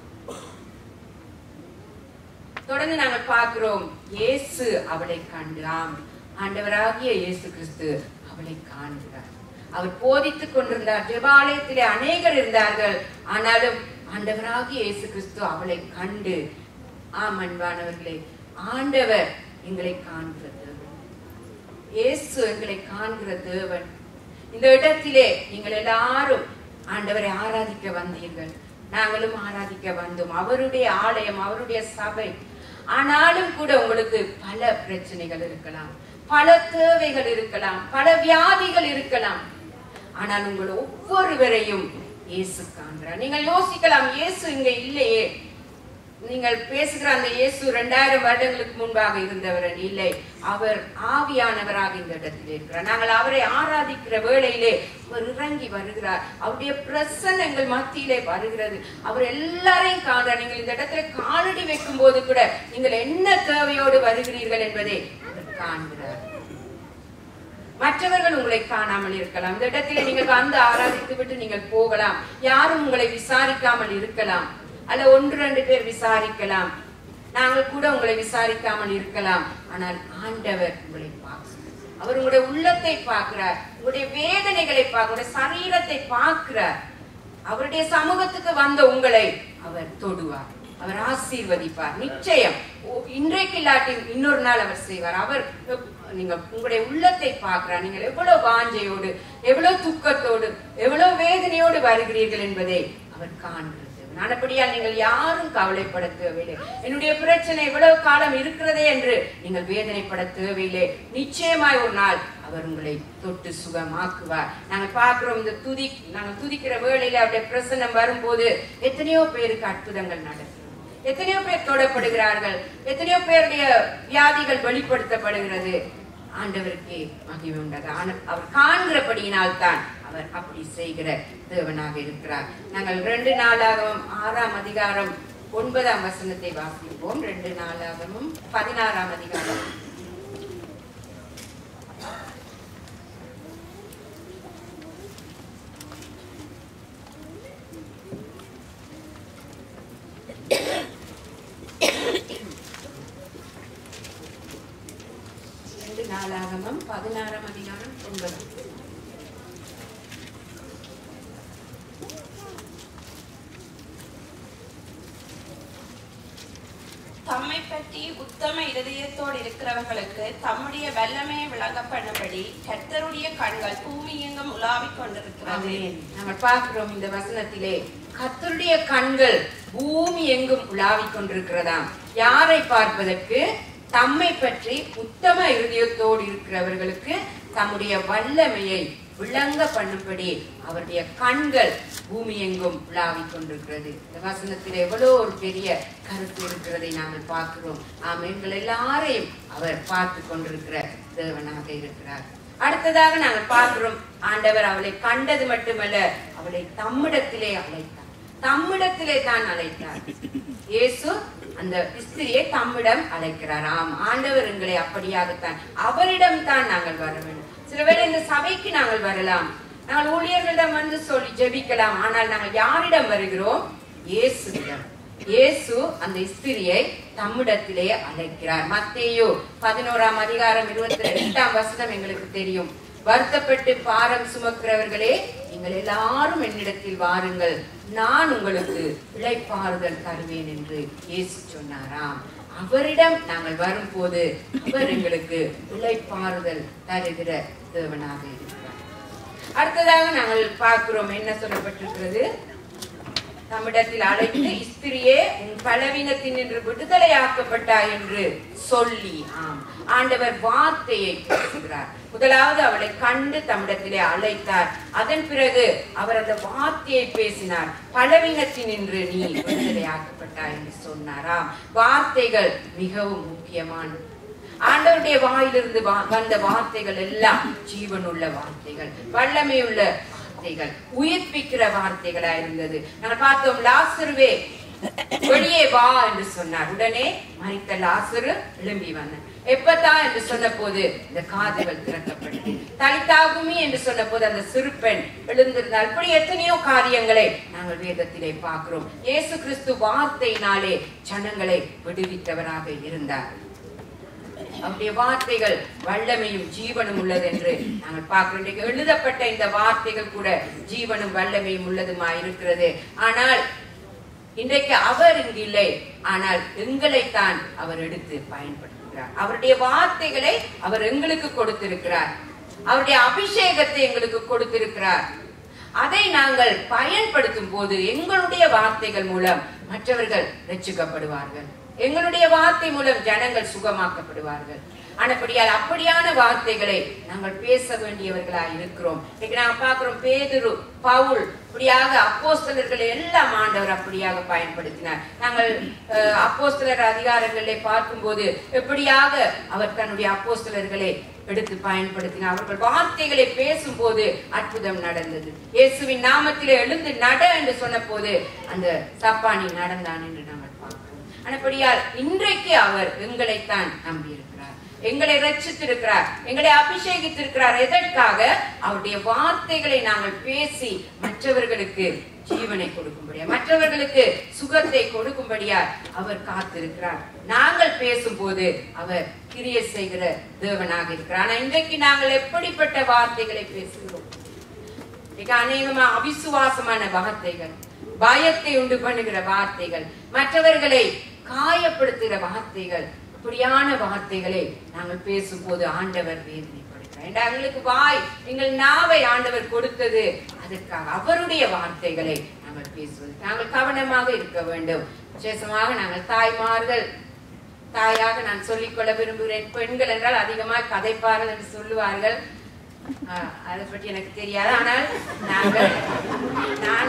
தொடர்ந்து நாங்கள் பார்க்கிறோம் இயேசு அவளை கண்டு ஆம் ஆண்டவராகிய இயேசு கிறிஸ்து அவளை காண்கிறார் அவர் போதித்துக் கொண்டிருந்தார் ஜெபாலயத்திலே அநேகர் இருந்தார்கள் ஆனாலும் ஆண்டவராகிய இயேசு கிறிஸ்து அவளை கண்டு ஆம் அன்பானவர்களே ஆண்டவர் எங்களை காண்கிற தேவன் இயேசு எங்களை காண்கிற தேவன் இந்த இடத்திலே நீங்கள் எல்லாரும் ஆண்டவரை ஆராதிக்க வந்தீர்கள் நாங்களும் ஆராதிக்க வந்தோம் அவருடைய ஆலயம் அவருடைய சபை ஆனாலும் கூட உங்களுக்கு பல பிரச்சனைகள் இருக்கலாம் பல தேவைகள் இருக்கலாம் பல வியாதிகள் இருக்கலாம் ஆனால் உங்கள் ஒவ்வொருவரையும் இயேசு காண்கிறார் நீங்கள் யோசிக்கலாம் இயேசு இங்க இல்லையே நீங்கள் பேசுகிற அந்த இயேசு இரண்டாயிரம் வருடங்களுக்கு முன்பாக இருந்தவர் இல்லை அவர் ஆவியானவராக இந்த இடத்தில் இருக்கிறார் நாங்கள் அவரை ஆராதிக்கிற வேளையிலே அவர் இறங்கி வருகிறார் அவருடைய பிரசன்னம் எங்கள் மத்தியிலே வருகிறது அவர் எல்லாரையும் காண்றார் நீங்கள் இந்த இடத்துல காலடி வைக்கும் போது கூட நீங்கள் என்ன தேவையோடு வருகிறீர்கள் என்பதை அவர் காண்கிறார் மற்றவர்கள் உங்களை காணாமல் இருக்கலாம் இந்த இடத்துல நீங்கள் வந்து ஆராதித்து விட்டு நீங்கள் போகலாம் யாரும் உங்களை விசாரிக்காமல் இருக்கலாம் அல்ல ஒன்று ரெண்டு பேர் விசாரிக்கலாம் நாங்கள் கூட உங்களை விசாரிக்காமல் இருக்கலாம் ஆனால் ஆண்டவர் உங்களை பார்க்கிறார் அவர் உங்களுடைய உள்ளத்தை பார்க்கிறார் உங்களுடைய வேதனைகளை பார்க்க உங்களுடைய சரீரத்தை பார்க்கிறார் அவருடைய சமூகத்துக்கு வந்த உங்களை அவர் தொடுவார் அவர் ஆசீர்வதிப்பார் நிச்சயம் ஓ- இன்றைக்கு இல்லாட்டி இன்னொரு நாள் அவர் செய்வார் அவர் எப்- நீங்க உங்களுடைய உள்ளத்தை பார்க்கிறார் நீங்கள் எவ்வளவு வாஞ்சையோடு எவ்வளவு துக்கத்தோடு எவ்வளவு வேதனையோடு வருகிறீர்கள் என்பதை அவர் காண்கிறது நானப்படியால் நீங்கள் யாரும் கவலைப்பட தேவையில்லை என்னுடைய பிரச்சனை எவ்வளவு காலம் இருக்கிறதே என்று நீங்கள் வேதனைப்பட தேவையில்லை நிச்சயமாய் ஒரு நாள் அவர் உங்களை தொட்டு சுகமாக்குவார் நாங்கள் பார்க்கிறோம் இந்த துதி நாங்கள் துதிக்கிற வேளையில அவருடைய பிரசன்னம் வரும்போது எத்தனையோ பேருக்கு அற்புதங்கள் நடக்கும் எத்தனையோ பேர் தொடப்படுகிறார்கள் எத்தனையோ பேருடைய வியாதிகள் வெளிப்படுத்தப்படுகிறது ஆண்டவருக்கே மகிமை உண்டது ஆன- அவர் காண்கிறபடியினால் தான் அவர் அப்படி செய்கிற தேவனாக இருக்கிறார் நாங்கள் ரெண்டு நாளாகவும் ஆறாம் அதிகாரம் ஒன்பதாம் வசனத்தை வாசிப்போம் ரெண்டு நாளாகவும் பதினாறாம் அதிகாரம் ரெண்டு நாளாகமம் பதினாறாம் அதிகாரம் ஒன்பதாம் தம்மை பற்றி உத்தம இருதயத்தோடு இருக்கிறவர்களுக்கு தம்முடைய வல்லமையை விளங்க பண்ணும்படி கர்த்தருடைய கண்கள் பூமி எங்கும் உலாவிக் கொண்டிருக்கிறது ஆமென். நாங்கள் பார்க்கிறோம் இந்த வசனத்திலே கர்த்தருடைய கண்கள் பூமி எங்கும் உலாவிக் கொண்டிருக்கிறதாம் யாரை பார்ப்பதற்கு தம்மை பற்றி உத்தம இருதயத்தோடு இருக்கிறவர்களுக்கு தம்முடைய வல்லமையை விளங்க பண்ணும்படி அவருடைய கண்கள் பூமி எங்கும் உலாவிக் கொண்டிருக்கிறது இந்த வசனத்தில் எவ்வளோ ஒரு பெரிய கருத்து இருக்கிறதை நாங்கள் பார்க்கிறோம் ஆம் எங்கள் எல்லாரையும் அவர் பார்த்து கொண்டிருக்கிற தேவனாக இருக்கிறார் அடுத்ததாக நாங்கள் பார்க்கிறோம் ஆண்டவர் அவளை கண்டது மட்டுமல்ல அவளை தம்மிடத்திலே அழைத்தார் தம்மிடத்திலே தான் அழைத்தார் இயேசு அந்த ஸ்திரியை தம்மிடம் அழைக்கிறார் ஆம் ஆண்டவர் எங்களை அப்படியாகத்தான் அவரிடம் தான் நாங்கள் வர வேண்டும் சில வேளை இந்த சபைக்கு நாங்கள் வரலாம் நாங்கள் ஊழியர்களிடம் வந்து சொல்லி ஜெபிக்கலாம் ஆனால் நாங்கள் யாரிடம் வருகிறோம் இயேசுவிடம் இயேசு அந்த ஸ்திரியை தம்மிடத்திலே அழைக்கிறார் மத்தேயு பதினோராம் அதிகாரம் இருபத்தி எட்டாம் வசனம் எங்களுக்கு தெரியும் வருத்தப்பட்டு பாரம் சுமக்கிறவர்களே நீங்கள் எல்லாரும் என்னிடத்தில் வாருங்கள் நான் உங்களுக்கு இளைப்பாறுதல் தருவேன் என்று இயேசு சொன்னாராம் அவரிடம் நாங்கள் வரும்போது அவர் எங்களுக்கு இளைப்பாறுதல் தருகிற தேவனாக இருக்கிறார் அடுத்ததாக நாங்கள் பார்க்கிறோம் என்ன சொல்லப்பட்டிருக்கிறது நம்மிடத்தில் அழைத்து ஸ்திரியே உன் பலவீனத்தின் என்று விடுதலையாக்கப்பட்டாய் என்று சொல்லி ஆம் ஆண்டவர் வார்த்தையை பேசுகிறார் முதலாவது அவளை கண்டு தம்மிடத்திலே அழைத்தார் அதன் பிறகு அவர் அந்த வார்த்தையை பேசினார் பலவீனத்தின் என்று நீ விடுதலையாக்கப்பட்டாய் என்று சொன்னாராம் வார்த்தைகள் மிகவும் முக்கியமானது ஆண்டவருடைய வாயிலிருந்து வா- வந்த வார்த்தைகள் எல்லாம் ஜீவனுள்ள வார்த்தைகள் வல்லமையுள்ள வார்த்தைகள் உயிர்ப்பிக்கிற வார்த்தைகளா இருந்தது நாங்கள் பார்த்தோம் லாசருவே வெளியே வா என்று சொன்னார் உடனே மறித்த லாசரு எழும்பி வந்தார் எப்பதான் என்று சொன்ன போது இந்த காதுகள் திறக்கப்பட்டது தலித்தாகுமி என்று சொன்ன போது அந்த சிறுபெண் எழுந்திருந்தார் இப்படி எத்தனையோ காரியங்களை நாங்கள் வேதத்திலே பார்க்கிறோம் இயேசு கிறிஸ்து வார்த்தையினாலே ஜனங்களை விடுவித்தவராக இருந்தார் அவருடைய வார்த்தைகள் வல்லமையும் ஜீவனும் உள்ளது என்று நாங்கள் பார்க்கிறோம் இன்றைக்கு எழுதப்பட்ட இந்த வார்த்தைகள் கூட ஜீவனும் வல்லமையும் உள்ளதுமா இருக்கிறது ஆனால் இன்றைக்கு அவர் இங்கு இல்லை ஆனால் எங்களைத்தான் அவர் எடுத்து பயன்படுத்துகிறார் அவருடைய வார்த்தைகளை அவர் எங்களுக்கு கொடுத்திருக்கிறார் அவருடைய அபிஷேகத்தை எங்களுக்கு கொடுத்திருக்கிறார் அதை நாங்கள் பயன்படுத்தும் போது எங்களுடைய வார்த்தைகள் மூலம் மற்றவர்கள் ரட்சிக்கப்படுவார்கள் எங்களுடைய வார்த்தை மூலம் ஜனங்கள் சுகமாக்கப்படுவார்கள் ஆனபடியால் அப்படியான வார்த்தைகளை நாங்கள் பேச வேண்டியவர்களா இருக்கிறோம் இன்னைக்கு நாங்க பார்க்கிறோம் பேதுரு பவுல் இப்படியாக அப்போஸ்தலர்களை எல்லாம் ஆண்டவர் அப்படியாக பயன்படுத்தினார் நாங்கள் அஹ், அப்போஸ்தலர் அதிகாரங்களை பார்க்கும்போது எப்படியாக அவர் தன்னுடைய அப்போஸ்தலர்களை எடுத்து பயன்படுத்தினார் அவர்கள் வார்த்தைகளை பேசும்போது அற்புதம் நடந்தது இயேசுவின் நாமத்திலே எழுந்து நட என்று சொன்ன போது அந்த சப்பானி நடந்தான் என்று நாங்கள் பார்க்கிறோம் ஆனபடியால் இன்றைக்கு அவர் எங்களைத்தான் நம்பியிருக்கிறார் எங்களை ரட்சித்திருக்கிறார் எங்களை அபிஷேகித்திருக்கிறார் எதற்காக அவருடைய வார்த்தைகளை நாங்கள் பேசி மற்றவர்களுக்கு ஜீவனை கொடுக்கும்படியா மற்றவர்களுக்கு சுகத்தை கொடுக்கும்படியா அவர் காத்திருக்கிறார் நாங்கள் பேசும்போது அவர் கிரிய செய்கிற தேவனாக இருக்கிறார் ஆனா இன்றைக்கு நாங்கள் எப்படிப்பட்ட வார்த்தைகளை பேசுகிறோம் மிக அநேகமா அவிசுவாசமான வார்த்தைகள் பயத்தை உண்டு பண்ணுகிற வார்த்தைகள் மற்றவர்களை காயப்படுத்துகிற வார்த்தைகள் இப்படியான வார்த்தைகளை நாங்கள் பேசும்போது ஆண்டவர் வேதனைப்படுகிறார் ஏண்டா எங்களுக்கு வாய் எங்கள் நாவை ஆண்டவர் கொடுத்தது அதற்காக அவருடைய வார்த்தைகளை நாங்கள் பேசுவது நாங்கள் கவனமாக இருக்க வேண்டும் விசேஷமாக நாங்கள் தாய்மார்கள் தாயாக நான் சொல்லிக்கொள்ள விரும்புகிறேன் பெண்கள் என்றால் அதிகமாக கதைப்பார்கள் என்று சொல்லுவார்கள் ஆஹ், அதை பற்றி எனக்கு தெரியாது ஆனால் நாங்கள் நான்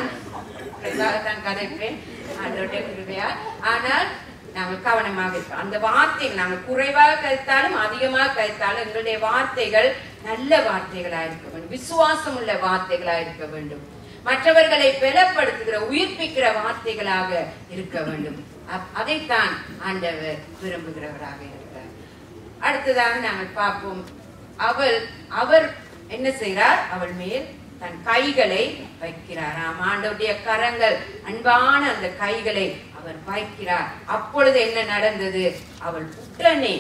தான் கதைப்பேன் ஆண்டோடைய கிருபையா ஆனால் நாங்கள் கவனமாக இருக்கோம் அந்த வார்த்தை நாங்கள் குறைவாக கருத்தாலும் அதிகமாக கருத்தாலும் எங்களுடைய வார்த்தைகள் நல்ல வார்த்தைகளா இருக்க வேண்டும் விசுவாசம் உள்ள வார்த்தைகளா இருக்க வேண்டும் மற்றவர்களை பலப்படுத்துகிற உயிர்ப்பிக்கிற வார்த்தைகளாக இருக்க வேண்டும் அப்- அதைத்தான் ஆண்டவர் விரும்புகிறவராக இருக்கிறார் அடுத்ததாக நாங்கள் பார்ப்போம் அவள் அவர் என்ன செய்கிறார் அவள் மேல் தன் கைகளை வைக்கிறார் ஆம் ஆண்டவருடைய கரங்கள் அன்பான அந்த கைகளை அவர் வைக்கிறார் அப்பொழுது என்ன நடந்தது அவள் உடனே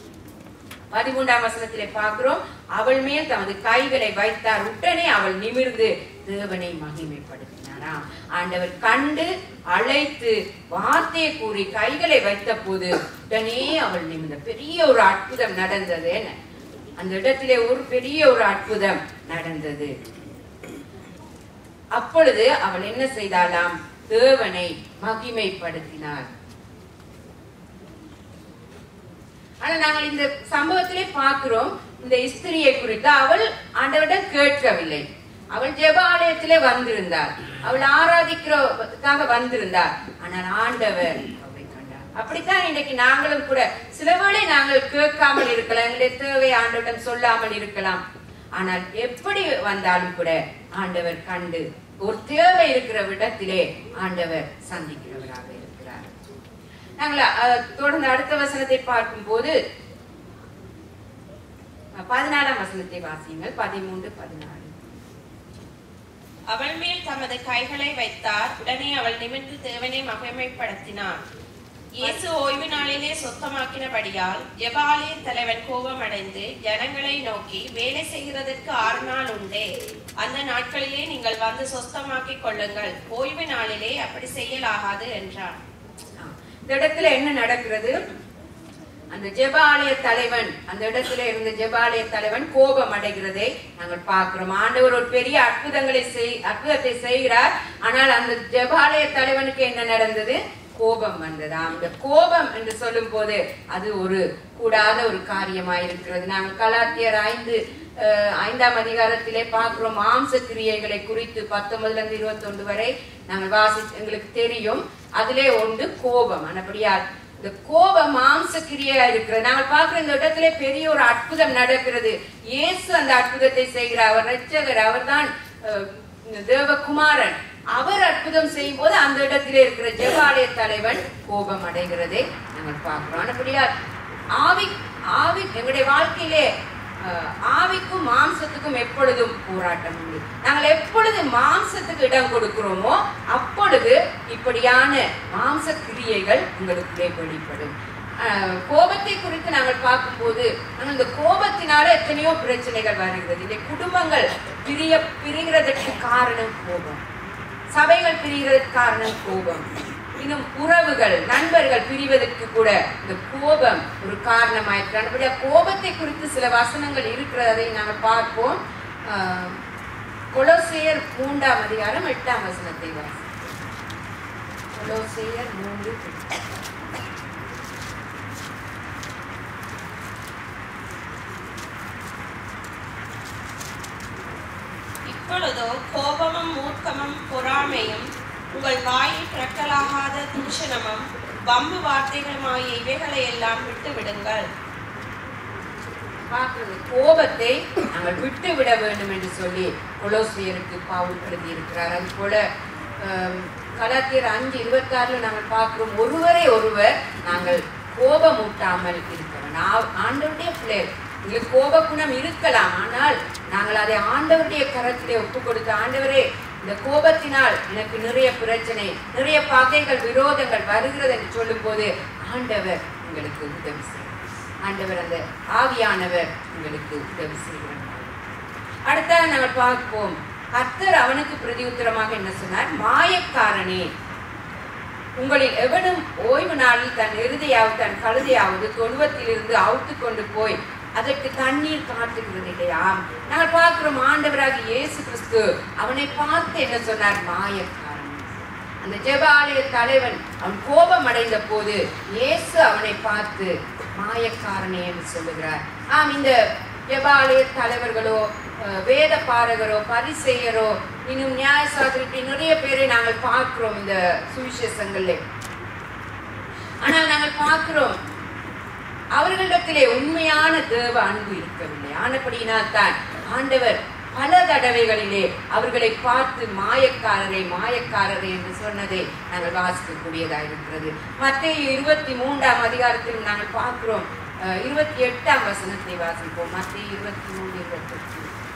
பதிமூன்றாம் வசனத்திலே பார்க்கிறோம் அவள் மேல் தமது கைகளை வைத்தார் உடனே அவள் நிமிர்ந்து தேவனை மகிமைப்படுத்தினாராம் ஆண்டவர் கண்டு அழைத்து வார்த்தையை கூறி கைகளை வைத்த போது உடனே அவள் நிமிர்ந்த பெரிய ஒரு அற்புதம் நடந்தது என்ன அந்த இடத்திலே ஒரு பெரிய ஒரு அற்புதம் நடந்தது அப்பொழுது அவள் என்ன செய்தாளாம் தேவனை மகிமைப்படுத்தினாள் ஆனா நாங்கள் இந்த சம்பவத்திலே பார்க்கிறோம் இந்த ஸ்திரியை குறித்து அவள் ஆண்டவரிடம் கேட்கவில்லை அவள் ஜெப ஆலயத்திலே வந்திருந்தாள் அவள் ஆராதிக்கிறதுக்காக வந்திருந்தாள் ஆனால் ஆண்டவர் அவளை கண்டார் அப்படித்தான் இன்னைக்கு நாங்களும் கூட சில வேளை நாங்கள் கேட்காமல் இருக்கலாம் எங்களுடைய தேவை ஆண்டவரிடம் சொல்லாமல் இருக்கலாம் ஆனால் எப்படி வந்தாலும் கூட ஆண்டவர் கண்டு ஒரு தேவை இருக்கிற இடத்திலே ஆண்டவர் சந்திக்கிறவராக இருக்கிறார் நாங்கள் அஹ், தொடர்ந்து அடுத்த வசனத்தை பார்க்கும்போது அஹ், பதினாலாம் வசனத்தை வாசியுங்கள் பதிமூன்று பதினாலு அவள் மேல் தமது கைகளை வைத்தார் உடனே அவள் நிமிர்ந்து தேவனை மகிமைப்படுத்தினார் இயேசு ஓய்வு நாளிலே சொத்தமாக்கினபடியால் ஜெபாலய தலைவன் கோபமடைந்து ஜனங்களை நோக்கி வேலை செய்கிறதற்கு ஆறு நாள் உண்டே அந்த நாட்களிலே நீங்கள் வந்து சொஸ்தமாக்கிக் கொள்ளுங்கள் ஓய்வு நாளிலே அப்படி செய்யலாகாது என்றார் ஆ, இந்த இடத்துல என்ன நடக்கிறது அந்த ஜெப ஆலய தலைவன் அந்த இடத்துல இருந்த ஜெப ஆலய தலைவன் கோபம் அடைகிறதை நாங்கள் பார்க்கிறோம் ஆண்டவர் ஒரு பெரிய அற்புதங்களை செய் அற்புதத்தை செய்கிறார் ஆனால் அந்த ஜெபாலய தலைவனுக்கு என்ன நடந்தது கோபம் வந்தது அந்த கோபம் என்று சொல்லும் போது அது ஒரு கூடாத ஒரு காரியமாய் இருக்கிறது நாங்கள் கலாத்தியர் ஐந்து அஹ், ஐந்தாம் அதிகாரத்திலே பார்க்கிறோம் மாம்ச கிரியைகளை குறித்து பத்தொன்பதுல இருந்து இருபத்தொன்று வரை நாங்கள் வாசி எங்களுக்கு தெரியும் அதிலே ஒன்று கோபம் ஆனபடியால் இந்த கோப மாம்ச கிரியா இருக்கிறது நாங்கள் பார்க்கிற இந்த இடத்திலே பெரிய ஒரு அற்புதம் நடக்கிறது இயேசு அந்த அற்புதத்தை செய்கிறார் அவர் ரட்சகர் அவர்தான் அஹ், தேவகுமாரன் அவர் அற்புதம் செய்யும் போது அந்த இடத்திலே இருக்கிற ஜெபாலய தலைவன் கோபம் அடைகிறதை நாங்கள் பார்க்கிறோம் ஆனபடியால் ஆவி ஆவி எங்களுடைய வாழ்க்கையிலே அஹ், ஆவிக்கும் மாம்சத்துக்கும் எப்பொழுதும் போராட்டம் உண்டு நாங்கள் எப்பொழுது மாம்சத்துக்கு இடம் கொடுக்கிறோமோ அப்பொழுது இப்படியான மாம்ச கிரியைகள் உங்களுக்குள்ளே வெளிப்படும் அஹ், கோபத்தை குறித்து நாங்கள் பார்க்கும்போது நாங்கள் இந்த கோபத்தினால எத்தனையோ பிரச்சனைகள் வருகிறது இந்த குடும்பங்கள் பிரிய பிரிகிறதற்கு காரணம் கோபம் சபைகள் பிரிகிறதுக்கு காரணம் கோபம் இன்னும் உறவுகள் நண்பர்கள் பிரிவதற்கு கூட இந்த கோபம் ஒரு காரணமாயிற்று அப்படியே கோபத்தை குறித்து சில வசனங்கள் இருக்கிறதை நாங்கள் பார்ப்போம் ஆஹ், கொலோசையர் மூன்றாம் அதிகாரம் எட்டாம் வசனத்தை வாசி கொலோசையர் மூன்று எட்டு. இப்பொழுதோ கோபமும் மூர்க்கமும் பொறாமையும் உங்கள் வாயில் திறக்கலாகாத தூஷணமும் வம்பு வார்த்தைகளுமாகிய இவைகளை எல்லாம் விட்டு விடுங்கள் பார்க்கிறது கோபத்தை நாங்கள் விட்டு விட வேண்டும் என்று சொல்லி கொலோசியருக்கு பவுல் எழுதியிருக்கிறார் அது போல ஆம், கலாத்தியர் அஞ்சு இருபத்தாறுல நாங்கள் பார்க்கிறோம் ஒருவரை ஒருவர் நாங்கள் கோபமூட்டாமல் இருக்க வேண்டும் ஆ- ஆண்டவருடைய பிள்ளைகள் எங்களுக்கு கோப குணம் இருக்கலாம் ஆனால் நாங்கள் அதை ஆண்டவருடைய கரத்திலே ஒப்பு கொடுத்து ஆண்டவரே இந்த கோபத்தினால் எனக்கு நிறைய பிரச்சனை நிறைய பகைகள் விரோதங்கள் வருகிறது என்று சொல்லும்போது ஆண்டவர் உங்களுக்கு உதவி செய்யும் ஆண்டவர் அந்த ஆவியானவர் உங்களுக்கு உதவி செய்கிறார் அடுத்தது நாங்கள் பார்ப்போம் கர்த்தர் அவனுக்கு பிரதியுத்தரமாக என்ன சொன்னார் மாயக்காரனே உங்களில் எவனும் ஓய்வு நாளில் தன் எருதையாவது தன் கழுதையாவது தொழுவத்திலிருந்து அவுத்து கொண்டு போய் அதற்கு தண்ணீர் காட்டுகிறது இல்லையா நாங்கள் பார்க்கிறோம் ஆண்டவராக இயேசு கிறிஸ்து அவனை பார்த்து என்ன சொன்னார் மாயக்காரன் அந்த ஜெப ஆலய தலைவன் அவன் கோபம் அடைந்த போது இயேசு அவனை பார்த்து மாயக்காரனே என்று சொல்லுகிறார் ஆம் இந்த ஜெபாலய தலைவர்களோ அஹ், வேத பாரகரோ பரிசெயரோ இன்னும் நியாயசாஸ்திரி இப்படி நிறைய பேரை நாங்கள் பார்க்கிறோம் இந்த சுவிசேஷங்கள்ல ஆனால் நாங்கள் பார்க்கிறோம் அவர்களிடத்திலே உண்மையான தேவ அன்பு இருக்கவில்லை ஆனபடியினால் தான் ஆண்டவர் பல தடவைகளிலே அவர்களை பார்த்து மாயக்காரரை மாயக்காரரை என்று சொன்னதை நாங்கள் வாசிக்கக்கூடியதா இருக்கிறது மத்திய இருபத்தி மூன்றாம் அதிகாரத்திலும் நாங்கள் பார்க்கிறோம் அஹ், இருபத்தி எட்டாம் வசனத்தை வாசிப்போம் மத்திய இருபத்தி மூன்று இருபத்தி எட்டு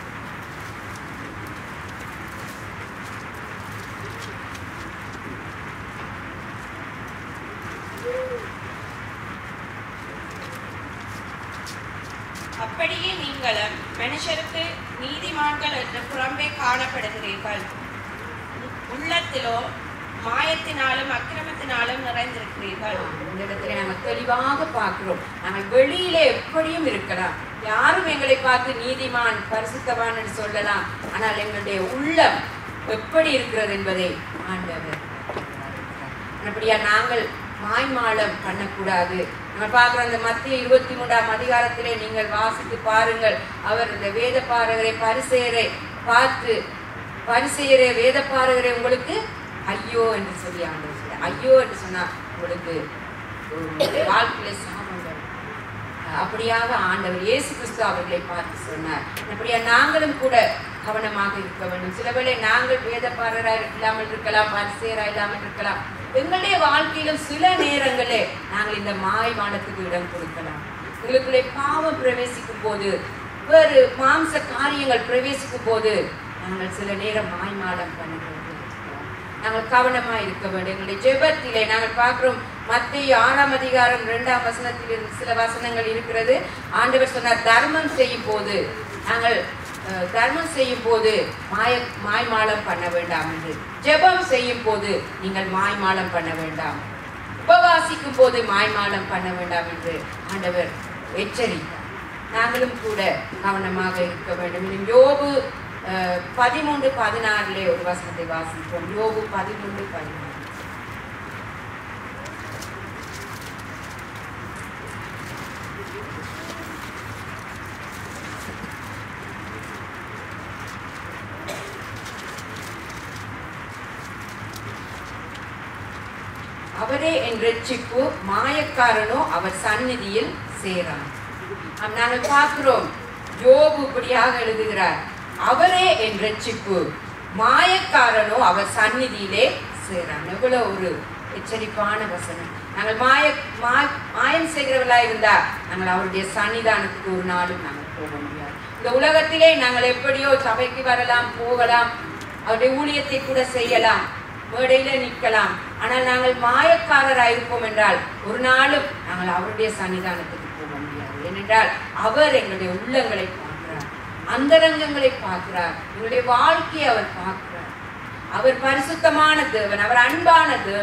அப்படியே நீங்களும் மனுஷருக்கு நீதிமான்கள் என்று புறம்பே காணப்படுகிறீர்கள் உள்ளத்திலோ மாயத்தினாலும் அக்கிரமத்தினாலும் நிறைந்திருக்கிறீர்கள் இந்த இடத்துல நாங்கள் தெளிவாக பார்க்கிறோம் நாங்கள் வெளியிலே எப்படியும் இருக்கலாம் யாரும் எங்களை பார்த்து நீதிமான் பரிசுத்தவான் என்று சொல்லலாம் ஆனால் எங்களுடைய உள்ளம் எப்படி இருக்கிறது என்பதை ஆண்டவர் அப்படியா நாங்கள் மாய்மாலம் பண்ணக்கூடாது நம்ம பார்க்குற அந்த மத்திய இருபத்தி மூன்றாம் அதிகாரத்திலே நீங்கள் வாசித்து பாருங்கள் அவர் இந்த வேத பாரகரை பரிசெயரை பார்த்து பரிசெயரை வேத பாரகரை உங்களுக்கு ஐயோ என்று சொல்லி ஆண்டவர் சொல்றார். ஐயோ என்று சொன்னா உங்களுக்கு உங்களுடைய வாழ்க்கையில சாபங்கள் அப்படியாக ஆண்டவர் இயேசு கிறிஸ்து அவர்களை பார்த்து சொன்னார் அப்படியா நாங்களும் கூட கவனமாக இருக்க வேண்டும் சில வேளை நாங்கள் வேதப்பாரராய் இல்லாமல் இருக்கலாம் பரிசேரா இல்லாமல் இருக்கலாம் எங்களுடைய வாழ்க்கையிலும் சில நேரங்களே நாங்கள் இந்த மாய்மானத்துக்கு இடம் கொடுக்கலாம் எங்களுக்குள்ளே பாவம் பிரவேசிக்கும் போது வேறு மாம்ச காரியங்கள் பிரவேசிக்கும் போது நாங்கள் சில நேரம் மாய்மாலம் பண்ணுகிறோம் நாங்கள் கவனமா இருக்க வேண்டும் எங்களுடைய ஜெபத்திலே நாங்கள் பார்க்கிறோம் மத்திய ஆறாம் அதிகாரம் இரண்டாம் வசனத்தில் இருந்து சில வசனங்கள் இருக்கிறது ஆண்டவர் சொன்னார் தர்மம் செய்யும் போது நாங்கள் அஹ், தர்மம் செய்யும் போது மாய மாய்மாலம் பண்ண வேண்டாம் என்று ஜெபம் செய்யும் போது நீங்கள் மாய்மாலம் பண்ண வேண்டாம் உபவாசிக்கும் போது மாய்மாலம் பண்ண வேண்டாம் என்று ஆண்டவர் எச்சரித்தார் நாங்களும் கூட கவனமாக இருக்க வேண்டும் இன்னும் யோபு அஹ், பதிமூன்று பதினாறுல ஒரு வசனத்தை வாசிப்போம் யோபு பதிமூன்று பதினாறு அவரே என் ரட்சிப்பு மாயக்காரனோ அவர் சந்நிதியில் சேரான் ஆம், நாங்கள் பார்க்கிறோம் யோபு இப்படியாக எழுதுகிறார் அவரே என் ரட்சிப்பு மாயக்காரனோ அவர் சந்நிதியிலே சேரான் எவ்வளவு ஒரு எச்சரிப்பான வசனம் நாங்கள் மாய மா- மாயம் செய்கிறவர்களா இருந்தா நாங்கள் அவருடைய சன்னிதானத்துக்கு ஒரு நாளும் நாங்கள் போக முடியாது இந்த உலகத்திலே நாங்கள் எப்படியோ சபைக்கு வரலாம் போகலாம் அவருடைய ஊழியத்தை கூட செய்யலாம் மேடையில நிற்கலாம் ஆனால் நாங்கள் மாயக்காரராக இருப்போம் என்றால் ஒரு நாளும் நாங்கள் அவருடைய சன்னிதானத்துக்கு போக முடியாது ஏனென்றால் அவர் எங்களுடைய உள்ளங்களை பார்க்கிறார் அந்தரங்கங்களை பார்க்கிறார் எங்களுடைய வாழ்க்கையை அவர் பார்க்கிறார் அவர் பரிசுத்தமான தேவன் அவர் அன்பான தேவன்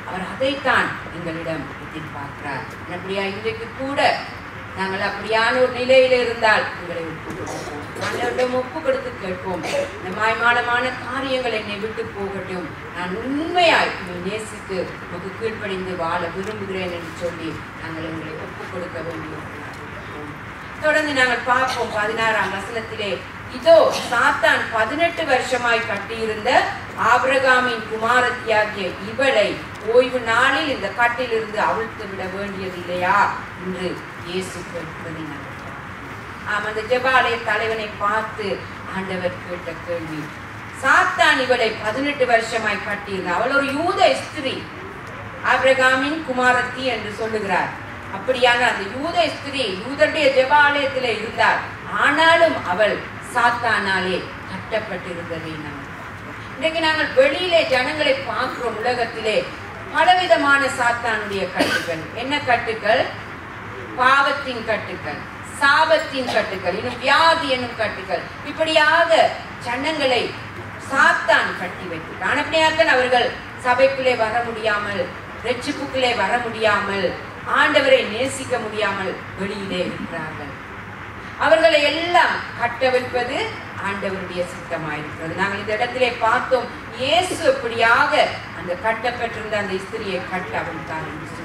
அவர் அதைத்தான் எங்களிடம் எதிர்பார்க்கிறார் அப்படியா இன்றைக்கு கூட நாங்கள் அப்படியான ஒரு நிலையில இருந்தால் உங்களை ஒப்பு கொடுப்போம் ஆண்டவரிடம் ஒப்பு கொடுத்து கேட்போம் இந்த மாய்மாலமான காரியங்கள் என்னை விட்டு போகட்டும் நான் உண்மையாய் உங்களை நேசித்து உமக்கு கீழ்ப்படிந்து வாழ விரும்புகிறேன் என்று சொல்லி நாங்கள் உங்களை ஒப்பு கொடுக்க வேண்டியவர்களாக இருக்கிறோம். தொடர்ந்து நாங்கள் பார்ப்போம் பதினாறாம் வசனத்திலே இதோ சாத்தான் பதினெட்டு வருஷமாய் கட்டியிருந்த ஆபிரகாமின் குமாரத்தியாகிய இவளை ஓய்வு நாளில் இந்த கட்டிலிருந்து அவிழ்த்து விட வேண்டியது இல்லையா என்று இயேசு கேட்பதை நாங்கள் பார்க்கிறோம். ஆம் அந்த ஜெபாலய தலைவனை பார்த்து ஆண்டவர் கேட்ட கேள்வி சாத்தான் இவளை பதினெட்டு வருஷமாய் கட்டியிருந்த அவள் ஒரு யூத ஸ்திரீ ஆபிரகாமின் குமாரத்தி என்று சொல்லுகிறார் அப்படியான அந்த யூத ஸ்திரீ யூதருடைய ஜெபாலயத்திலே இருந்தார் ஆனாலும் அவள் சாத்தானாலே கட்டப்பட்டிருந்ததை நாம் பார்க்கிறோம். இன்றைக்கு நாங்கள் வெளியிலே ஜனங்களை பார்க்கிறோம் உலகத்திலே பலவிதமான சாத்தானுடைய கட்டுகள் என்ன கட்டுகள் பாவத்தின் கட்டுகள் சாபத்தின் கட்டுகள் இன்னும் வியாதி என்னும் கட்டுகள் இப்படியாக ஜனங்களை சாத்தான் கட்டி வைத்திருக்கான் அப்படியாத்தான் அவர்கள் சபைக்குள்ளே வர முடியாமல் ரட்சிப்புக்குள்ளே வர முடியாமல் ஆண்டவரை நேசிக்க முடியாமல் வெளியிலே இருக்கிறார்கள் அவர்களை எல்லாம் கட்ட வைப்பது ஆண்டவருடைய சித்தமாயிருக்கிறது நாங்கள் இந்த இடத்திலே பார்த்தோம் இயேசு எப்படியாக அந்த கட்டப்பட்டிருந்த அந்த ஸ்திரியை கட்ட அவிழ்த்தார் என்று சொன்னார்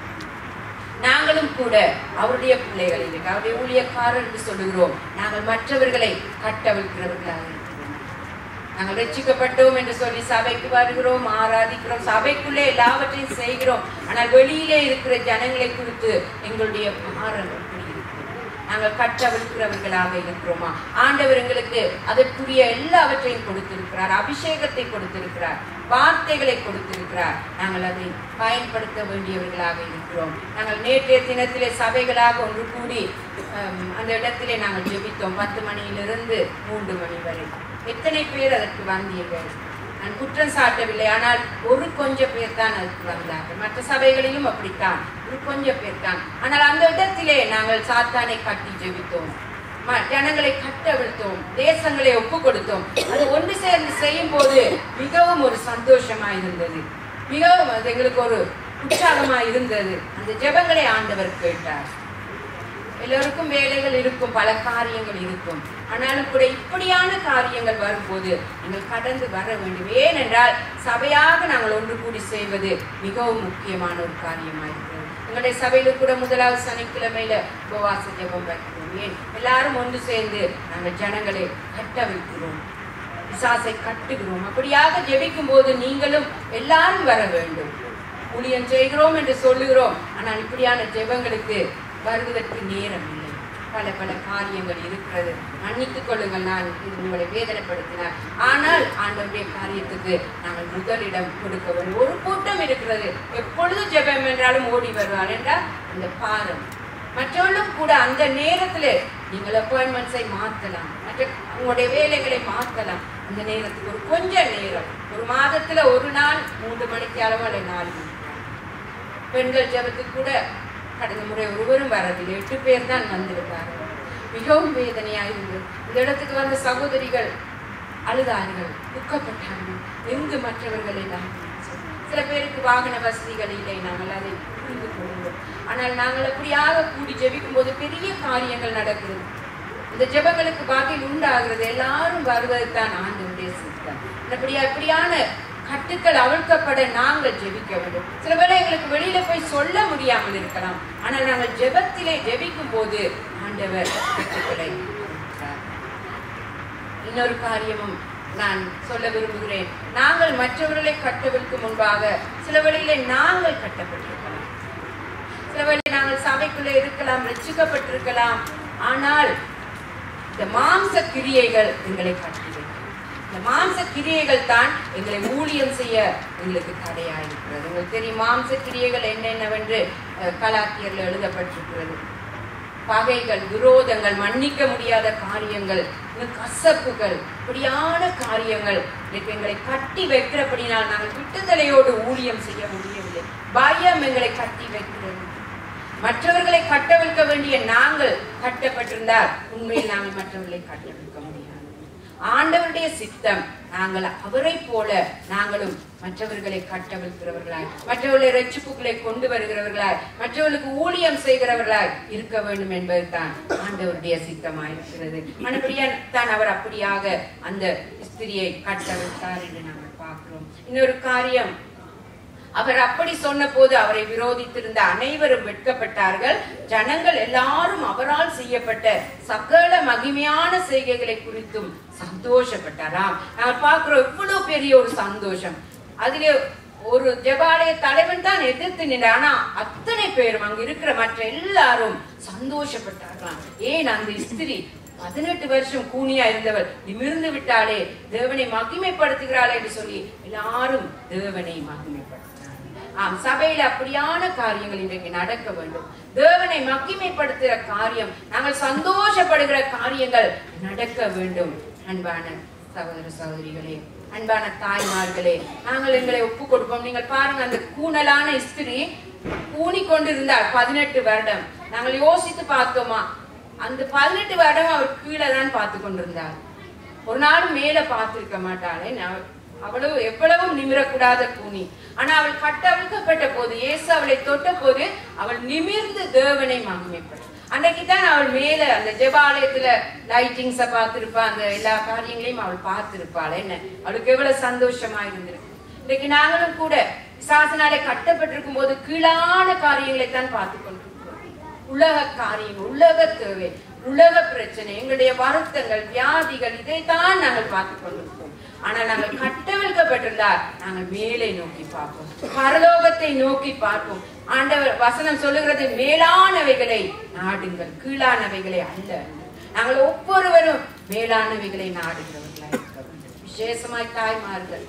நாங்களும் கூட அவருடைய பிள்ளைகள் இருக்கு அவருடைய ஊழியக்காரர் என்று சொல்லுகிறோம் நாங்கள் மற்றவர்களை கட்டவிழ்க்கிறவர்களாக இருக்கிறோம் நாங்கள் ரட்சிக்கப்பட்டோம் என்று சொல்லி சபைக்கு வருகிறோம் ஆராதிக்கிறோம் சபைக்குள்ளே எல்லாவற்றையும் செய்கிறோம் ஆனால் வெளியிலே இருக்கிற ஜனங்களை குறித்து எங்களுடைய பாரம் எப்படி இருக்கிறது நாங்கள் கற்றவிழ்க்கிறவர்களாக இருக்கிறோமா ஆண்டவர் எங்களுக்கு அதற்குரிய எல்லாவற்றையும் கொடுத்திருக்கிறார் அபிஷேகத்தை கொடுத்திருக்கிறார் வார்த்தைகளை கொடுத்திருக்கிறார் நாங்கள் அதை பயன்படுத்த வேண்டியவர்களாக இருக்கிறோம் நாங்கள் நேற்றைய தினத்திலே சபைகளாக ஒன்று கூடி ஹம், அந்த இடத்திலே நாங்கள் ஜெபித்தோம் பத்து மணியிலிருந்து மூன்று மணி வரை எத்தனை பேர் அதற்கு வந்தீர்கள் நான் குற்றம் சாட்டவில்லை ஆனால் ஒரு கொஞ்ச பேர் தான் அதுக்கு வந்தார்கள் மற்ற சபைகளிலும் அப்படித்தான் ஒரு கொஞ்ச பேர் தான் ஆனால் அந்த இடத்திலே நாங்கள் சாத்தானை கட்டி ஜெபித்தோம் ம- ஜனங்களை கட்டவிழ்த்தோம் தேசங்களை ஒப்பு கொடுத்தோம் அது ஒன்று சேர்ந்து செய்யும் போது மிகவும் ஒரு சந்தோஷமா இருந்தது மிகவும் அது எங்களுக்கு ஒரு உற்சாகமா இருந்தது அந்த ஜெபங்களை ஆண்டவர் கேட்டார் எல்லோருக்கும் வேலைகள் இருக்கும் பல காரியங்கள் இருக்கும் ஆனாலும் கூட இப்படியான காரியங்கள் வரும்போது நீங்கள் கடந்து வர வேண்டும் ஏனென்றால் சபையாக நாங்கள் ஒன்று கூடி செய்வது மிகவும் முக்கியமான ஒரு காரியமாயிருக்கிறது எங்களுடைய சபையில கூட முதலாவது சனிக்கிழமையில உபவாச ஜெபம் வைக்கிறோம் ஏன் எல்லாரும் ஒன்று சேர்ந்து நாங்கள் ஜனங்களை கட்ட வைக்கிறோம் பிசாசை கட்டுகிறோம் அப்படியாக ஜெபிக்கும் போது நீங்களும் எல்லாரும் வர வேண்டும் ஊழியம் செய்கிறோம் என்று சொல்லுகிறோம் ஆனால் இப்படியான ஜெபங்களுக்கு வருவதற்கு நேரம் இல்லை பல பல காரியங்கள் இருக்கிறது மன்னித்துக் கொள்ளுங்கள் நான் இது உங்களை வேதனைப்படுத்தினார் ஆனால் ஆண்டவருடைய காரியத்துக்கு நாங்கள் முதலிடம் கொடுக்க வேண்டும் ஒரு கூட்டம் இருக்கிறது எப்பொழுது ஜெபம் என்றாலும் ஓடி வருவார் என்றால் அந்த பாரம் மற்றவர்களும் கூட அந்த நேரத்தில் நீங்கள் அப்பாயின்மெண்ட்ஸை மாற்றலாம் மற்ற உங்களுடைய வேலைகளை மாற்றலாம் அந்த நேரத்துக்கு ஒரு கொஞ்ச நேரம் ஒரு மாதத்துல ஒரு நாள் மூன்று மணிக்கு அளவு அல்லது நாலு மணி பெண்கள் ஜெபத்துக்கு கூட கடந்த முறை ஒருவரும் வரவில்லை எட்டு பேர் தான் வந்திருக்கார்கள் மிகவும் வேதனையா இருந்தது இந்த இடத்துக்கு வந்த சகோதரிகள் அழுதார்கள் துக்கப்பட்டார்கள் எங்கு மற்றவர்கள் எல்லாம் சில பேருக்கு வாகன வசதிகள் இல்லை நாங்கள் அதை புரிந்து கொள்கிறோம் ஆனால் நாங்கள் அப்படியாக கூடி ஜெபிக்கும் போது பெரிய காரியங்கள் நடக்கிறது இந்த ஜெபங்களுக்கு பதில் உண்டாகிறது எல்லாரும் வருவதுதான் ஆண்டவருடைய சித்தம் அப்படியா இப்படியான கட்டுக்கள் அவிழ்க்கப்பட நாங்கள் ஜெபிக்க வேண்டும் சில வேளை எங்களுக்கு வெளியில போய் சொல்ல முடியாமல் இருக்கலாம் ஆனால் நாங்கள் ஜெபத்திலே ஜெபிக்கும் போது ஆண்டவர் கட்டுக்களை அவிழ்க்கிறார். இன்னொரு காரியமும் நான் சொல்ல விரும்புகிறேன் நாங்கள் மற்றவர்களை கட்டவிற்கு முன்பாக சில வேளையிலே நாங்கள் கட்டப்பட்டிருக்கலாம் சில வேளை நாங்கள் சபைக்குள்ளே இருக்கலாம் ரட்சிக்கப்பட்டிருக்கலாம் ஆனால் இந்த மாம்ச கிரியைகள் எங்களை கட்டி வைக்கும் இந்த மாம்ச கிரியைகள் தான் எங்களை ஊழியம் செய்ய எங்களுக்கு தடையாயிருக்கிறது உங்களுக்கு தெரியும் மாம்ச கிரியைகள் என்னென்னவென்று அஹ், கலாத்தியர்ல எழுதப்பட்டிருக்கிறது பகைகள் விரோதங்கள் மன்னிக்க முடியாத காரியங்கள் இன்னும் கசப்புகள் இப்படியான காரியங்கள் இன்னைக்கு எங்களை கட்டி வைக்கிறபடினால் நாங்கள் விட்டுதலையோடு ஊழியம் செய்ய முடியவில்லை பயம் எங்களை கட்டி வைக்கிறது மற்றவர்களை கட்டவிழ்க்க வேண்டிய நாங்கள் கட்டப்பட்டிருந்தால் உண்மையில் நாங்கள் மற்றவர்களை கட்டவிழ்க்க முடியாது ஆண்டவருடைய சித்தம் நாங்கள் அவரை போல நாங்களும் மற்றவர்களை கட்டவிழ்கிறவர்களாய் மற்றவர்களை ரட்சிப்புகளை கொண்டு வருகிறவர்களாய் மற்றவர்களுக்கு ஊழியம் செய்கிறவர்களாய் இருக்க வேண்டும் என்பதுதான் ஆண்டவருடைய சித்தமாயிருக்கிறது மறுபடியா தான் அவர் அப்படியாக அந்த ஸ்திரியை கட்டவிழ்த்தார் என்று நாங்கள் பார்க்கிறோம் இன்னொரு காரியம் அவர் அப்படி சொன்ன போது அவரை விரோதித்திருந்த அனைவரும் வெட்கப்பட்டார்கள் ஜனங்கள் எல்லாரும் அவரால் செய்யப்பட்ட சகல மகிமையான செய்கைகளை குறித்தும் சந்தோஷப்பட்டாராம் நாங்கள் பார்க்கிறோம் இவ்வளவு பெரிய ஒரு சந்தோஷம் அதிலே ஒரு ஜெபாலய தலைவன் தான் எதிர்த்து நின்றார் ஆனா அத்தனை பேரும் அங்க இருக்கிற மற்ற எல்லாரும் சந்தோஷப்பட்டார்களாம் ஏன் அந்த ஸ்திரீ பதினெட்டு வருஷம் கூனியா இருந்தவர் நிமிர்ந்து விட்டாலே தேவனை மகிமைப்படுத்துகிறாளே என்று சொல்லி எல்லாரும் தேவனை மகிமைப்படுத்தினார்கள் ஆம் சபையில அப்படியான காரியங்கள் இன்றைக்கு நடக்க வேண்டும் தேவனை மகிமைப்படுத்துகிற காரியம் நாங்கள் சந்தோஷப்படுகிற காரியங்கள் நடக்க வேண்டும் அன்பான சகோதர சகோதரிகளே அன்பான தாய்மார்களே நாங்கள் எங்களை ஒப்பு கொடுப்போம் நீங்கள் பாருங்க அந்த கூணலான ஸ்திரீ கூனி கொண்டிருந்தார் பதினெட்டு வருடம் நாங்கள் யோசித்து பார்த்தோமா அந்த பதினெட்டு வருடம் அவர் கீழே தான் பார்த்து கொண்டிருந்தார் ஒரு நாள் மேல பார்த்திருக்க மாட்டாளே நான் அவ்வளவு எவ்வளவும் நிமிரக்கூடாத கூனி ஆனா அவள் கட்டவிழ்க்கப்பட்ட போது இயேசு அவளை தொட்ட போது அவள் நிமிர்ந்து தேவனை மகிமைப்பட்டாள் அன்னைக்கு தான் அவள் மேல அந்த ஜெபாலயத்துல லைட்டிங்ஸ பார்த்திருப்பா அந்த எல்லா காரியங்களையும் அவள் பார்த்திருப்பாள் என்ன அவளுக்கு எவ்வளவு சந்தோஷமா இருந்திருக்கு இன்னைக்கு நாங்களும் கூட சாசனாலே கட்டப்பட்டிருக்கும் போது கீழான காரியங்களை தான் பார்த்து கொண்டிருக்கிறோம் உலக காரியம் உலக தேவை உலக பிரச்சனை எங்களுடைய வருத்தங்கள் வியாதிகள் இதைத்தான் நாங்கள் பார்த்து கொண்டிருக்கிறோம் ஆனால் நாங்கள் கட்டவிழ்க்கப்பட்டிருந்தால் நாங்கள் மேலே நோக்கி பார்ப்போம் பரலோகத்தை நோக்கி பார்ப்போம் ஆண்டவர் வசனம் சொல்லுகிறது மேலானவைகளை நாடுங்கள் கீழானவைகளை அல்ல நாங்கள் ஒவ்வொருவரும் மேலானவைகளை நாடுகிறவர்களாக இருக்க வேண்டும் விசேஷமாய் தாய்மார்கள்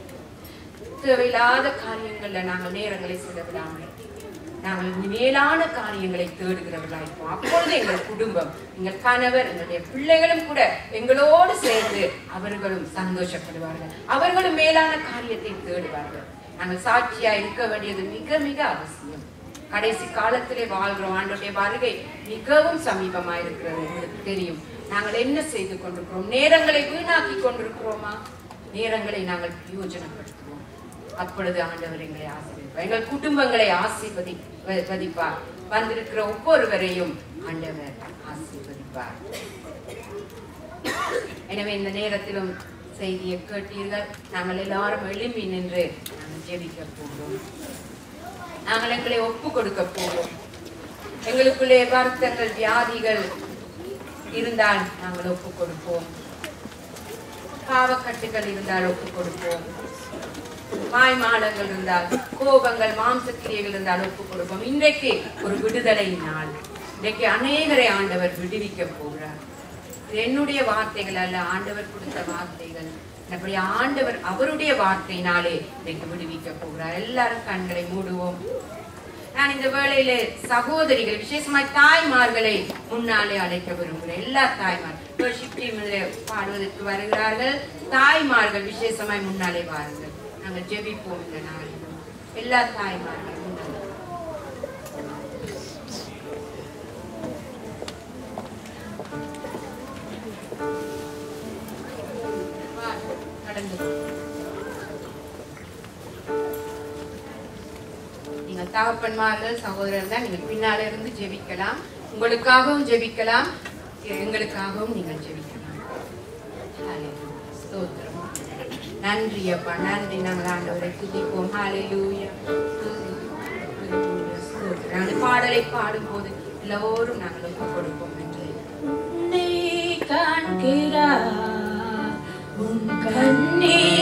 தேவையில்லாத காரியங்கள்ல நாங்கள் நேரங்களை செலவிடாமல் நாங்கள் மேலான காரியங்களை தேடுகிறவர்களா இருப்போம் அப்பொழுது எங்கள் குடும்பம் எங்கள் கணவர் எங்களுடைய பிள்ளைகளும் கூட எங்களோடு சேர்ந்து அவர்களும் சந்தோஷப்படுவார்கள் அவர்களும் மேலான காரியத்தை தேடுவார்கள் நாங்கள் சாட்சியா இருக்க வேண்டியது மிக மிக அவசியம் கடைசி காலத்திலே வாழ்கிறோம் ஆண்டோடைய வருகை மிகவும் சமீபமா இருக்கிறது உங்களுக்கு தெரியும் நாங்கள் என்ன செய்து கொண்டிருக்கிறோம் நேரங்களை வீணாக்கி கொண்டிருக்கிறோமா நேரங்களை நாங்கள் பிரயோஜனப்படுத்துவோம் அப்பொழுது ஆண்டவர் எங்களை ஆசீர்வதிப்பார் எங்கள் குடும்பங்களை ஆசீர்வதி வ- வதிப்பார் வந்திருக்கிற ஒவ்வொருவரையும் ஆண்டவர் ஆசீர்வதிப்பார் எனவே இந்த நேரத்திலும் செய்தியை கேட்டீர்கள் நாங்கள் எல்லாரும் எழும்பி நின்று நாங்கள் ஜெபிக்க போகிறோம் நாங்கள் எங்களை ஒப்பு கொடுக்க போகிறோம் எங்களுக்குள்ளே வருத்தங்கள் வியாதிகள் இருந்தால் நாங்கள் ஒப்பு கொடுப்போம் பாவக்கட்டுகள் இருந்தால் ஒப்பு கொடுப்போம் மாய்மாலங்கள் இருந்தால் கோபங்கள் மாம்சக்கிரியைகள் இருந்தால் ஒப்பு கொடுப்போம் இன்றைக்கு ஒரு விடுதலை நாள் இன்றைக்கு அநேகரை ஆண்டவர் விடுவிக்க போகிறார் இது என்னுடைய வார்த்தைகள் அல்ல ஆண்டவர் கொடுத்த வார்த்தைகள் அப்படி ஆண்டவர் அவருடைய வார்த்தையினாலே இன்றைக்கு விடுவிக்க போகிறார் எல்லாரும் கண்களை மூடுவோம் நான் இந்த வேளையில சகோதரிகள் விசேஷமாய் தாய்மார்களை முன்னாலே அழைக்க விரும்புகிறேன் எல்லா தாய்மார் worship team இதிலே பாடுவதற்கு வருகிறார்கள் தாய்மார்கள் விசேஷமாய் முன்னாலே வாருங்கள் நாங்கள் ஜெபிப்போம் இந்த நாளிலும் எல்லா தாய்மார்கள் முன்னாலே வா, கடந்து வா. நீங்கள் தகப்பன்மார்கள் சகோதரர் தான் நீங்கள் பின்னால இருந்து ஜெபிக்கலாம் உங்களுக்காகவும் ஜெபிக்கலாம் எங்களுக்காகவும் நீங்கள் ஜெபிக்கலாம் Hallelujah. ஸ்தோத்திரம் நன்றி அப்பா நன்றி நாங்கள் ஆண்டவரை துதிப்போம் ஹalleluya Hallelujah. ஸ்தோத்திரம் அந்த பாடலை பாடும்போது எல்லோரும் நாங்கள் ஒப்பு கொடுப்போம் என்று உன்னை காண்கிறார் உன் கண்ணீர்